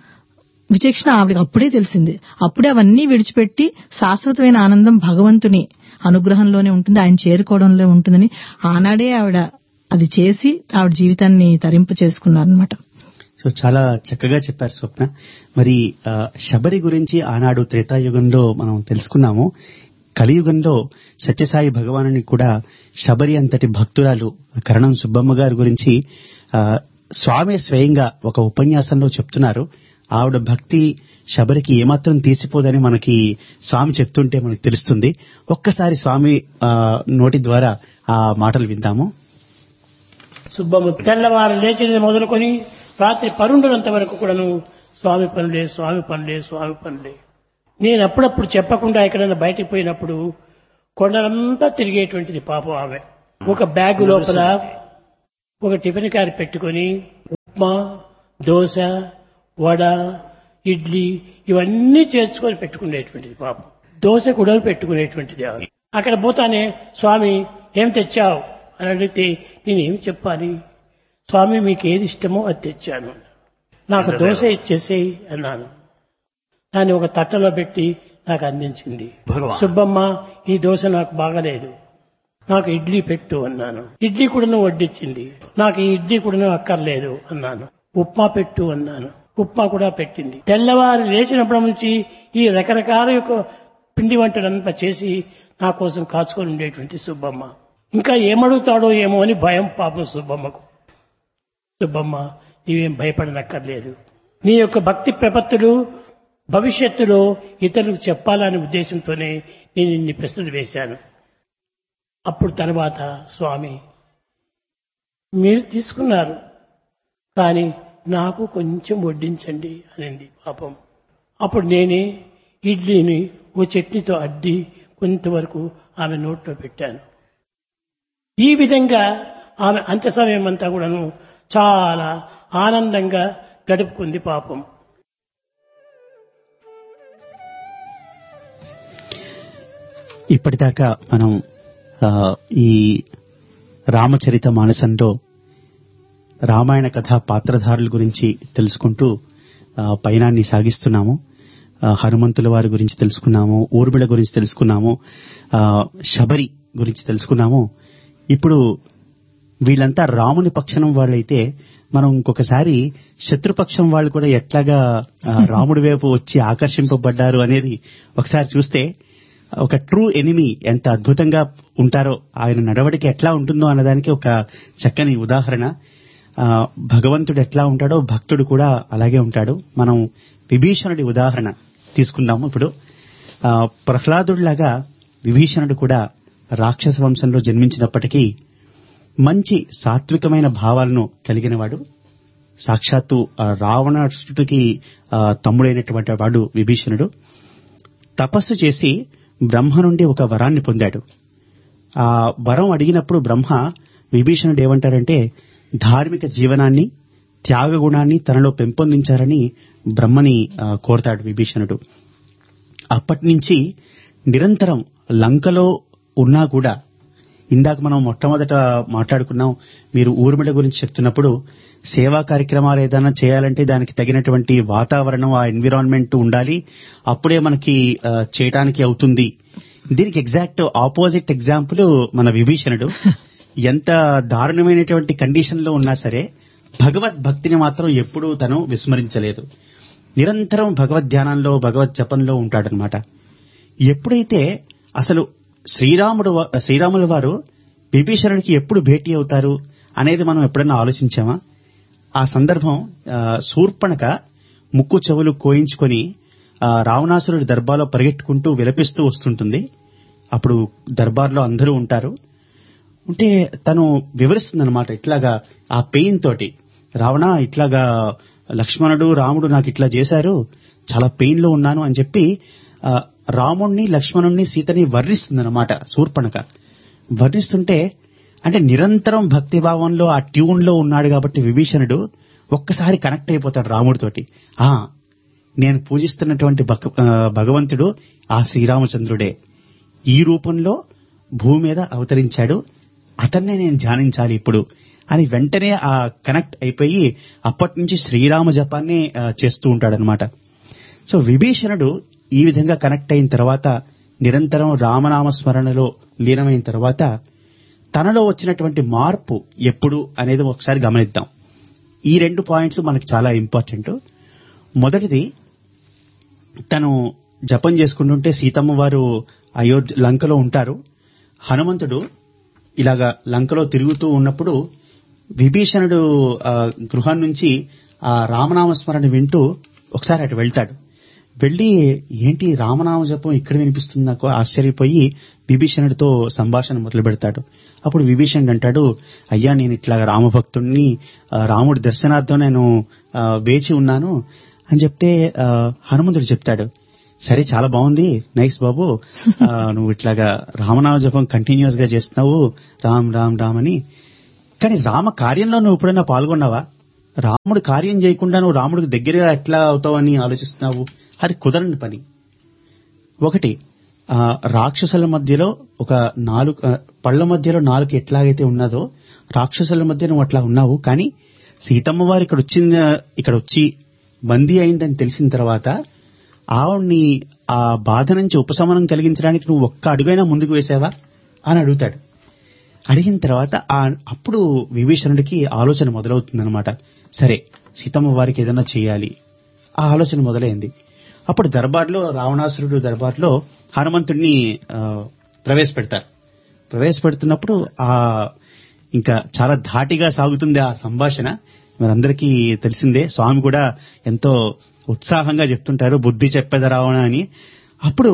విచక్షణ ఆవిడకి అప్పుడే తెలిసింది అప్పుడే అవన్నీ విడిచిపెట్టి శాశ్వతమైన ఆనందం భగవంతుని అనుగ్రహంలోనే ఉంటుంది ఆయన చేరుకోవడంలో ఉంటుందని ఆనాడే ఆవిడ అది చేసి ఆవిడ జీవితాన్ని తరింపు చేసుకున్నారనమాట సో చాలా చక్కగా చెప్పారు స్వప్న మరి ఆ, శబరి గురించి ఆనాడు త్రేతాయుగంలో మనం తెలుసుకున్నాము కలియుగంలో సత్యసాయి భగవానుని కూడా శబరి అంతటి భక్తురాలు కరణం సుబ్బమ్మ గారి గురించి ఆ, స్వామి స్వయంగా ఒక ఉపన్యాసంలో చెప్తున్నారు ఆవిడ భక్తి శబరికి ఏమాత్రం తీసిపోదని మనకి స్వామి చెప్తుంటే మనకు తెలుస్తుంది ఒక్కసారి స్వామి ఆ, నోటి ద్వారా ఆ మాటలు విందాము సుబ్బమ్మ తెల్లవారు లేచినది మొదలుకొని రాత్రి పరుండునంత వరకు కూడాను స్వామి పనులే స్వామి పనులే స్వామి పనులే నేను అప్పుడప్పుడు చెప్పకుండా ఎక్కడైనా బయటికి పోయినప్పుడు కొండలంతా తిరిగేటువంటిది పాపం ఆమె ఒక బ్యాగ్ లోపల ఒక టిఫిన్ కారి పెట్టుకొని ఉప్మా దోశ వడ ఇడ్లీ ఇవన్నీ చేర్చుకొని పెట్టుకునేటువంటిది పాపం దోశ కూడా పెట్టుకునేటువంటిది ఆమె అక్కడ పోతానే స్వామి ఏం తెచ్చావు అని అడిగితే నేనేం చెప్పాలి స్వామి మీకు ఏది ఇష్టమో అది తెచ్చాను నాకు దోశ ఇచ్చేసేయి అన్నాను దాన్ని ఒక తట్టలో పెట్టి నాకు అందించింది సుబ్బమ్మ ఈ దోశ నాకు బాగలేదు నాకు ఇడ్లీ పెట్టు అన్నాను ఇడ్లీ కూడా వడ్డించింది నాకు ఈ ఇడ్లీ కూడా అక్కర్లేదు అన్నాను ఉప్మా పెట్టు అన్నాను ఉప్మా కూడా పెట్టింది తెల్లవారు లేచినప్పటి నుంచి ఈ రకరకాల యొక్క పిండి వంటలంతా చేసి నా కోసం కాచుకొని ఉండేటువంటి సుబ్బమ్మ ఇంకా ఏమడుగుతాడో ఏమో అని భయం పాపం సుబ్బమ్మకు సుబ్బమ్మ నీవేం భయపడనక్కర్లేదు నీ యొక్క భక్తి ప్రపత్తులు భవిష్యత్తులో ఇతరులకు చెప్పాలనే ఉద్దేశంతోనే నేను ఇన్ని ప్రశ్నలు వేశాను అప్పుడు తర్వాత స్వామి మీరు తీసుకున్నారు కానీ నాకు కొంచెం వడ్డించండి అనింది పాపం అప్పుడు నేనే ఇడ్లీని ఓ చట్నీతో అడ్డి కొంతవరకు ఆమె నోట్లో పెట్టాను ఈ విధంగా ఆమె అంత్య సమయం అంతా కూడాను చాలా ఆనందంగా గడుపుకుంది పాపం ఇప్పటిదాకా మనం ఆ, ఈ రామచరిత మానసంలో రామాయణ కథ పాత్రధారుల గురించి తెలుసుకుంటూ ఆ, పయనాన్ని సాగిస్తున్నాము ఆ, హనుమంతుల వారి గురించి తెలుసుకున్నాము ఊర్మిళ గురించి తెలుసుకున్నాము ఆ, శబరి గురించి తెలుసుకున్నాము ఇప్పుడు వీళ్ళంతా రాముని పక్షం వాళ్ళైతే మనం ఇంకొకసారి శత్రుపక్షం వాళ్ళు కూడా ఎట్లాగా ఆ, రాముడి వైపు వచ్చి ఆకర్షింపబడ్డారు అనేది ఒకసారి చూస్తే ఒక ట్రూ ఎనిమి ఎంత అద్భుతంగా ఉంటారో ఆయన నడవడిక ఎట్లా ఉంటుందో అన్నదానికి ఒక చక్కని ఉదాహరణ ఆ, భగవంతుడు ఎట్లా ఉంటాడో భక్తుడు కూడా అలాగే ఉంటాడు మనం విభీషణుడి ఉదాహరణ తీసుకుందాము ఇప్పుడు ఆ, ప్రహ్లాదుడిలాగా విభీషణుడు కూడా రాక్షస వంశంలో జన్మించినప్పటికీ మంచి సాత్వికమైన భావాలను కలిగినవాడు సాక్షాత్తు ఆ రావణాసుడికి ఆ, తమ్ముడైనటువంటి వాడు విభీషణుడు తపస్సు చేసి బ్రహ్మ నుండి ఒక వరాన్ని పొందాడు ఆ వరం అడిగినప్పుడు బ్రహ్మ విభీషణుడు ఏమంటాడంటే ధార్మిక జీవనాన్ని త్యాగ గుణాన్ని తనలో పెంపొందించాలని బ్రహ్మని ఆ, కోరతాడు విభీషణుడు అప్పటి నుంచి నిరంతరం లంకలో ఉన్నా కూడా ఇందాక మనం మొట్టమొదట మాట్లాడుకున్నాం మీరు ఊర్మిళ గురించి చెప్తున్నప్పుడు సేవా కార్యక్రమాలు ఏదైనా చేయాలంటే దానికి తగినటువంటి వాతావరణం ఆ ఎన్విరాన్మెంట్ ఉండాలి అప్పుడే మనకి ఆ, చేయటానికి అవుతుంది దీనికి ఎగ్జాక్ట్ ఆపోజిట్ ఎగ్జాంపుల్ మన విభీషణుడు ఎంత దారుణమైనటువంటి కండిషన్ లో ఉన్నా సరే భగవద్ భక్తిని మాత్రం ఎప్పుడూ తను విస్మరించలేదు నిరంతరం భగవద్ ధ్యానంలో భగవద్ జపంలో ఉంటాడనమాట ఎప్పుడైతే అసలు శ్రీరాముడు వా- శ్రీరాముల వారు విభీషణుడికి ఎప్పుడు భేటీ అవుతారు అనేది మనం ఎప్పుడన్నా ఆలోచించామా ఆ సందర్భం ఆ, శూర్పణక ముక్కు చెవులు కోయించుకొని ఆ, రావణాసురుడి దర్బార్లో పరిగెట్టుకుంటూ విలపిస్తూ వస్తుంటుంది అప్పుడు దర్బార్లో అందరూ ఉంటారు ఉంటే తను వివరిస్తుందన్నమాట ఇట్లాగా ఆ పెయిన్ తోటి రావణ ఇట్లాగా లక్ష్మణుడు రాముడు నాకు ఇట్లా చేశారు చాలా పెయిన్ లో ఉన్నాను అని చెప్పి ఆ, రాముణ్ణి లక్ష్మణుణ్ణి సీతని వర్ణిస్తుందన్నమాట శూర్పణక వర్ణిస్తుంటే అంటే నిరంతరం భక్తి భావంలో ఆ ట్యూన్ లో ఉన్నాడు కాబట్టి విభీషణుడు ఒక్కసారి కనెక్ట్ అయిపోతాడు రాముడితోటి ఆ నేను పూజిస్తున్నటువంటి భగ- ఆ, భగవంతుడు ఆ శ్రీరామచంద్రుడే ఈ రూపంలో భూమి మీద అవతరించాడు అతన్నే నేను ధ్యానించాలి ఇప్పుడు అని వెంటనే ఆ కనెక్ట్ అయిపోయి అప్పటి నుంచి శ్రీరామ జపాన్ని ఆ, చేస్తూ ఉంటాడనమాట సో విభీషణుడు ఈ విధంగా కనెక్ట్ అయిన తర్వాత నిరంతరం రామనామ స్మరణలో లీనమైన తర్వాత తనలో వచ్చినటువంటి మార్పు ఎప్పుడు అనేది ఒకసారి గమనిద్దాం ఈ రెండు పాయింట్స్ మనకు చాలా ఇంపార్టెంట్ మొదటిది తను జపం చేసుకుంటుంటే సీతమ్మ వారు అయోధ్య లంకలో ఉంటారు హనుమంతుడు ఇలాగా లంకలో తిరుగుతూ ఉన్నప్పుడు విభీషణుడు ఆ, గృహం నుంచి ఆ రామనామస్మరణ వింటూ ఒకసారి అటు వెళ్తాడు వెళ్ళి ఏంటి రామనామ జపం ఇక్కడ వినిపిస్తుంది నాకు ఆశ్చర్యపోయి విభీషణుడితో సంభాషణ మొదలు పెడతాడు అప్పుడు విభీషణుడు అంటాడు అయ్యా నేను ఇట్లా రామభక్తుడిని ఆ, రాముడి దర్శనార్థం నేను ఆ, వేచి ఉన్నాను అని చెప్తే ఆ, హనుమంతుడు చెప్తాడు సరే చాలా బాగుంది నైస్ బాబు ఆ, నువ్వు ఇట్లాగా రామనామ జపం కంటిన్యూస్ గా చేస్తున్నావు రామ్ రామ్ రామ్ అని కానీ రామ కార్యంలో నువ్వు ఎప్పుడైనా పాల్గొన్నావా రాముడు కార్యం చేయకుండా నువ్వు రాముడికి దగ్గరగా ఎట్లా అవుతావని ఆలోచిస్తున్నావు అది కుదరని పని ఒకటి ఆ, రాక్షసుల మధ్యలో ఒక నాలుగు ఆ, పళ్ళ మధ్యలో నాలుగు ఎట్లాగైతే ఉన్నదో రాక్షసుల మధ్య నువ్వు అట్లా ఉన్నావు కానీ సీతమ్మ వారు ఇక్కడ వచ్చిన ఇక్కడ వచ్చి బందీ అయిందని తెలిసిన తర్వాత ఆవిడ్ని ఆ బాధ నుంచి ఉపశమనం కలిగించడానికి నువ్వు ఒక్క అడుగైనా ముందుకు వేసావా అని అడుగుతాడు అడిగిన తర్వాత ఆ అప్పుడు విభీషణుడికి ఆలోచన మొదలవుతుందన్నమాట సరే సీతమ్మ వారికి ఏదైనా చేయాలి ఆ ఆలోచన మొదలైంది అప్పుడు దర్బార్లో రావణాసురుడు దర్బార్లో హనుమంతుడిని ఆ, ప్రవేశపెడతారు ప్రవేశపెడుతున్నప్పుడు ఆ ఇంకా చాలా ధాటిగా సాగుతుంది ఆ సంభాషణ మనందరికీ తెలిసిందే స్వామి కూడా ఎంతో ఉత్సాహంగా చెప్తుంటారు బుద్ధి చెప్పేద రావణ అని అప్పుడు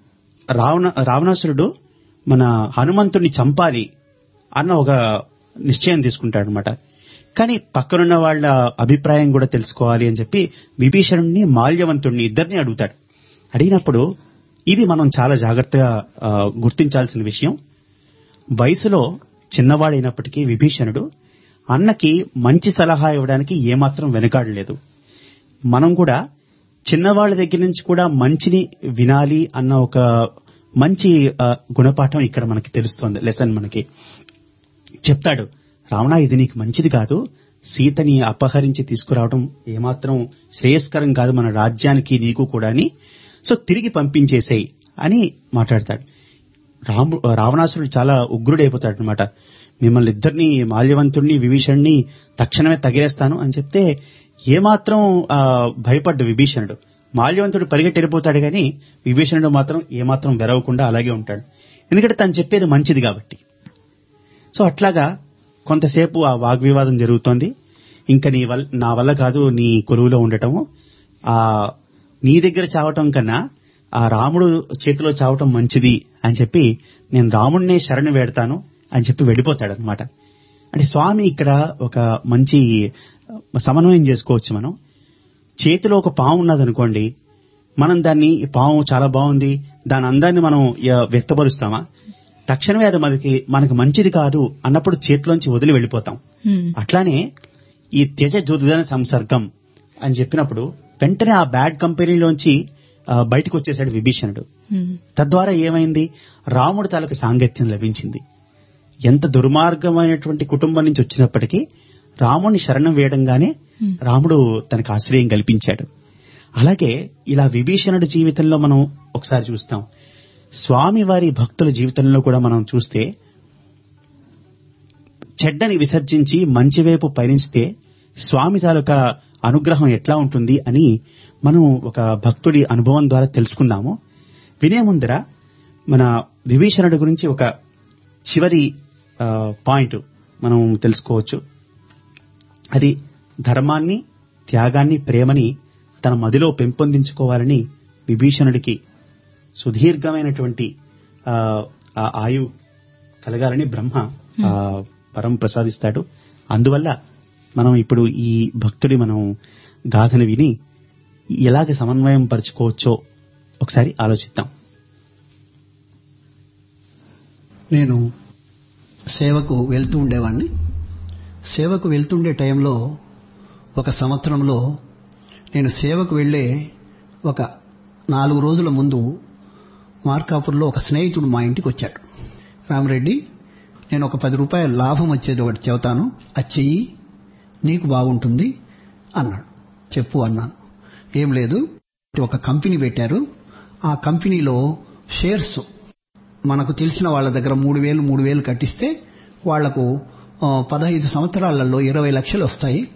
రావణ రావణాసురుడు మన హనుమంతుడిని చంపాలి అన్న ఒక నిశ్చయం తీసుకుంటాడు అనమాట కానీ పక్కనున్న వాళ్ళ అభిప్రాయం కూడా తెలుసుకోవాలి అని చెప్పి విభీషణుడిని మాల్యవంతుడిని ఇద్దరిని అడుగుతాడు అడిగినప్పుడు ఇది మనం చాలా జాగ్రత్తగా ఆ, గుర్తించాల్సిన విషయం వయసులో చిన్నవాడైనప్పటికీ విభీషణుడు అన్నకి మంచి సలహా ఇవ్వడానికి ఏమాత్రం వెనకాడలేదు మనం కూడా చిన్నవాళ్ళ దగ్గర నుంచి కూడా మంచిని వినాలి అన్న ఒక మంచి ఆ, గుణపాఠం ఇక్కడ మనకి తెలుస్తోంది లెసన్ మనకి చెప్తాడు రావణ ఇది నీకు మంచిది కాదు సీతని అపహరించి తీసుకురావడం ఏమాత్రం శ్రేయస్కరం కాదు మన రాజ్యానికి నీకు కూడా అని సో తిరిగి పంపించేసేయి అని మాట్లాడతాడు రాము రావణాసురుడు చాలా ఉగ్రుడైపోతాడు అనమాట మిమ్మల్ని ఇద్దరిని మాల్యవంతుడిని విభీషణ్ణి తక్షణమే తగిలేస్తాను అని చెప్తే ఏమాత్రం ఆ, భయపడ్డు విభీషణుడు మాల్యవంతుడు పరిగెట్టెళ్ళిపోతాడు కానీ విభీషణుడు మాత్రం ఏమాత్రం వెరవకుండా అలాగే ఉంటాడు ఎందుకంటే తను చెప్పేది మంచిది కాబట్టి సో అట్లాగా కొంతసేపు ఆ వాగ్వివాదం జరుగుతోంది ఇంకా నీ వల్ల నా వల్ల కాదు నీ కొలువులో ఉండటము ఆ నీ దగ్గర చావటం కన్నా ఆ రాముడు చేతిలో చావటం మంచిది అని చెప్పి నేను రాముడినే శరణు వేడతాను అని చెప్పి వెళ్ళిపోతాడు అనమాట అంటే స్వామి ఇక్కడ ఒక మంచి సమన్వయం చేసుకోవచ్చు మనం చేతిలో ఒక పాము ఉన్నదనుకోండి మనం దాన్ని ఈ పాము చాలా బాగుంది దాని అందాన్ని మనం య- వ్యక్తపరుస్తామా తక్షణమే అది మనకి మనకు మంచిది కాదు అన్నప్పుడు చేతిలోంచి వదిలి వెళ్ళిపోతాం హ్మ్. అట్లానే ఈ త్యజ దుర్ధన సంసర్గం అని చెప్పినప్పుడు వెంటనే ఆ బ్యాడ్ కంపెనీలోంచి ఆ, బయటకు వచ్చేసాడు విభీషణుడు హ్మ్. తద్వారా ఏమైంది రాముడు తాలూకు సాంగత్యం లభించింది ఎంత దుర్మార్గమైనటువంటి కుటుంబం నుంచి వచ్చినప్పటికీ రాముడిని శరణం వేయడంగానే రాముడు తనకు ఆశ్రయం కల్పించాడు అలాగే ఇలా విభీషణుడి జీవితంలో మనం ఒకసారి చూస్తాం స్వామి వారి భక్తుల జీవితంలో కూడా మనం చూస్తే చెడ్డని విసర్జించి మంచి వైపు పయనిస్తే స్వామి తాలూకా అనుగ్రహం ఎట్లా ఉంటుంది అని మనం ఒక భక్తుడి అనుభవం ద్వారా తెలుసుకుందాము వినే ముందర మన విభీషణుడి గురించి ఒక చివరి ఆ, పాయింట్ మనం తెలుసుకోవచ్చు అది ధర్మాన్ని త్యాగాన్ని ప్రేమని తన మదిలో పెంపొందించుకోవాలని విభీషణుడికి సుదీర్ఘమైనటువంటి ఆ, ఆ ఆయు కలగాలని బ్రహ్మ ఆ, వరం ప్రసాదిస్తాడు అందువల్ల మనం ఇప్పుడు ఈ భక్తుడి మనం గాథను విని ఎలాగ సమన్వయం పరుచుకోవచ్చో ఒకసారి ఆలోచిద్దాం నేను సేవకు వెళ్తూ ఉండేవాడిని సేవకు వెళ్తుండే టైంలో ఒక సంవత్సరంలో నేను సేవకు వెళ్ళే ఒక నాలుగు రోజుల ముందు మార్కాపూర్లో ఒక స్నేహితుడు మా ఇంటికి వచ్చాడు రామరెడ్డి నేను ఒక పది రూపాయల లాభం వచ్చేది ఒకటి చెబుతాను అది చెయ్యి నీకు బాగుంటుంది అన్నాడు చెప్పు అన్నాను ఏం లేదు ఒక కంపెనీ పెట్టారు ఆ కంపెనీలో షేర్స్ మనకు తెలిసిన వాళ్ళ దగ్గర మూడు వేలు మూడు వేలు కట్టిస్తే వాళ్లకు ఆ, పదహైదు సంవత్సరాలలో ఇరవై లక్షలు వస్తాయి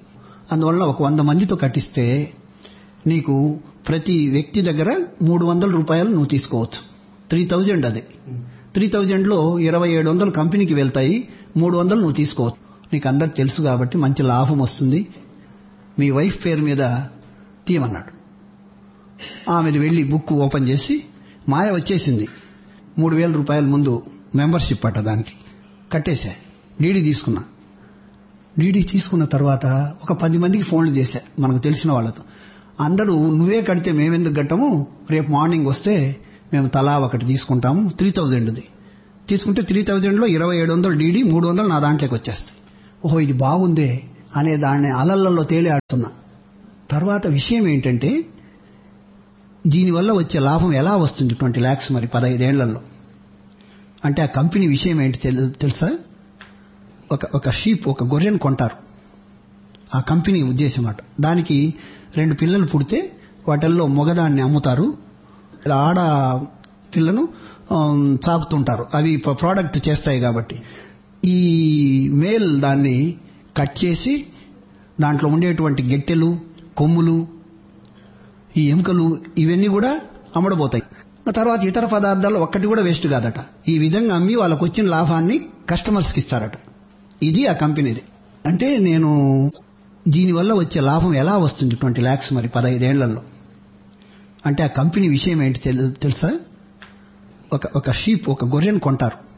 అందువల్ల ఒక వంద మందితో కట్టిస్తే నీకు ప్రతి వ్యక్తి దగ్గర మూడు వందల రూపాయలు నువ్వు తీసుకోవచ్చు త్రీ థౌజండ్ అది త్రీ థౌజండ్లో ఇరవై ఏడు వందలు కంపెనీకి వెళ్తాయి మూడు వందలు నువ్వు తీసుకోవచ్చు నీకు అందరికి తెలుసు కాబట్టి మంచి లాభం వస్తుంది మీ వైఫ్ పేరు మీద తీయమన్నాడు ఆమెది వెళ్ళి బుక్ ఓపెన్ చేసి మాయ వచ్చేసింది మూడు వేల రూపాయల ముందు మెంబర్షిప్ అట దానికి కట్టేశా డీడీ తీసుకున్నా డీడీ తీసుకున్న తర్వాత ఒక పది మందికి ఫోన్లు చేశా మనకు తెలిసిన వాళ్ళతో అందరూ నువ్వే కడితే మేమెందుకు కట్టము రేపు మార్నింగ్ వస్తే మేము తలా ఒకటి తీసుకుంటాము త్రీ థౌజండ్ది తీసుకుంటే త్రీ థౌజండ్లో ఇరవై ఏడు వందలు డీడీ మూడు వందలు నా దాంట్లోకి వచ్చేస్తాయి ఓహో ఇది బాగుందే అనే దాన్ని అలల్లో తేలి ఆడుతున్నా తర్వాత విషయం ఏంటంటే దీనివల్ల వచ్చే లాభం ఎలా వస్తుంది ట్వంటీ ల్యాక్స్ మరి పదహైదేళ్లలో అంటే ఆ కంపెనీ విషయం ఏంటి తెలు- తెలుసా ఒక ఒక షీప్ ఒక గొర్రెను కొంటారు ఆ కంపెనీ ఉద్దేశం అట దానికి రెండు పిల్లలు పుడితే వాటిల్లో మొగదాన్ని అమ్ముతారు ఇలా ఆడ పిల్లను ఆమ్, చాపుతుంటారు అవి ప- ప్రోడక్ట్ చేస్తాయి కాబట్టి ఈ మేల్ దాన్ని కట్ చేసి దాంట్లో ఉండేటువంటి గెట్టెలు కొమ్ములు ఈ ఎముకలు ఇవన్నీ కూడా అమ్మడబోతాయి ఆ తర్వాత ఇతర పదార్థాలు ఒక్కటి కూడా వేస్ట్ కాదట ఈ విధంగా అమ్మి వాళ్ళకు వచ్చిన లాభాన్ని కస్టమర్స్కి ఇస్తారట ఇది ఆ కంపెనీది అంటే నేను దీనివల్ల వచ్చే లాభం ఎలా వస్తుంది ట్వంటీ ల్యాక్స్ మరి పదహైదేళ్లలో అంటే ఆ కంపెనీ విషయం ఏంటి తెలు- తెలుసా ఒక ఒక షీప్ ఒక గొర్రెను కొంటారు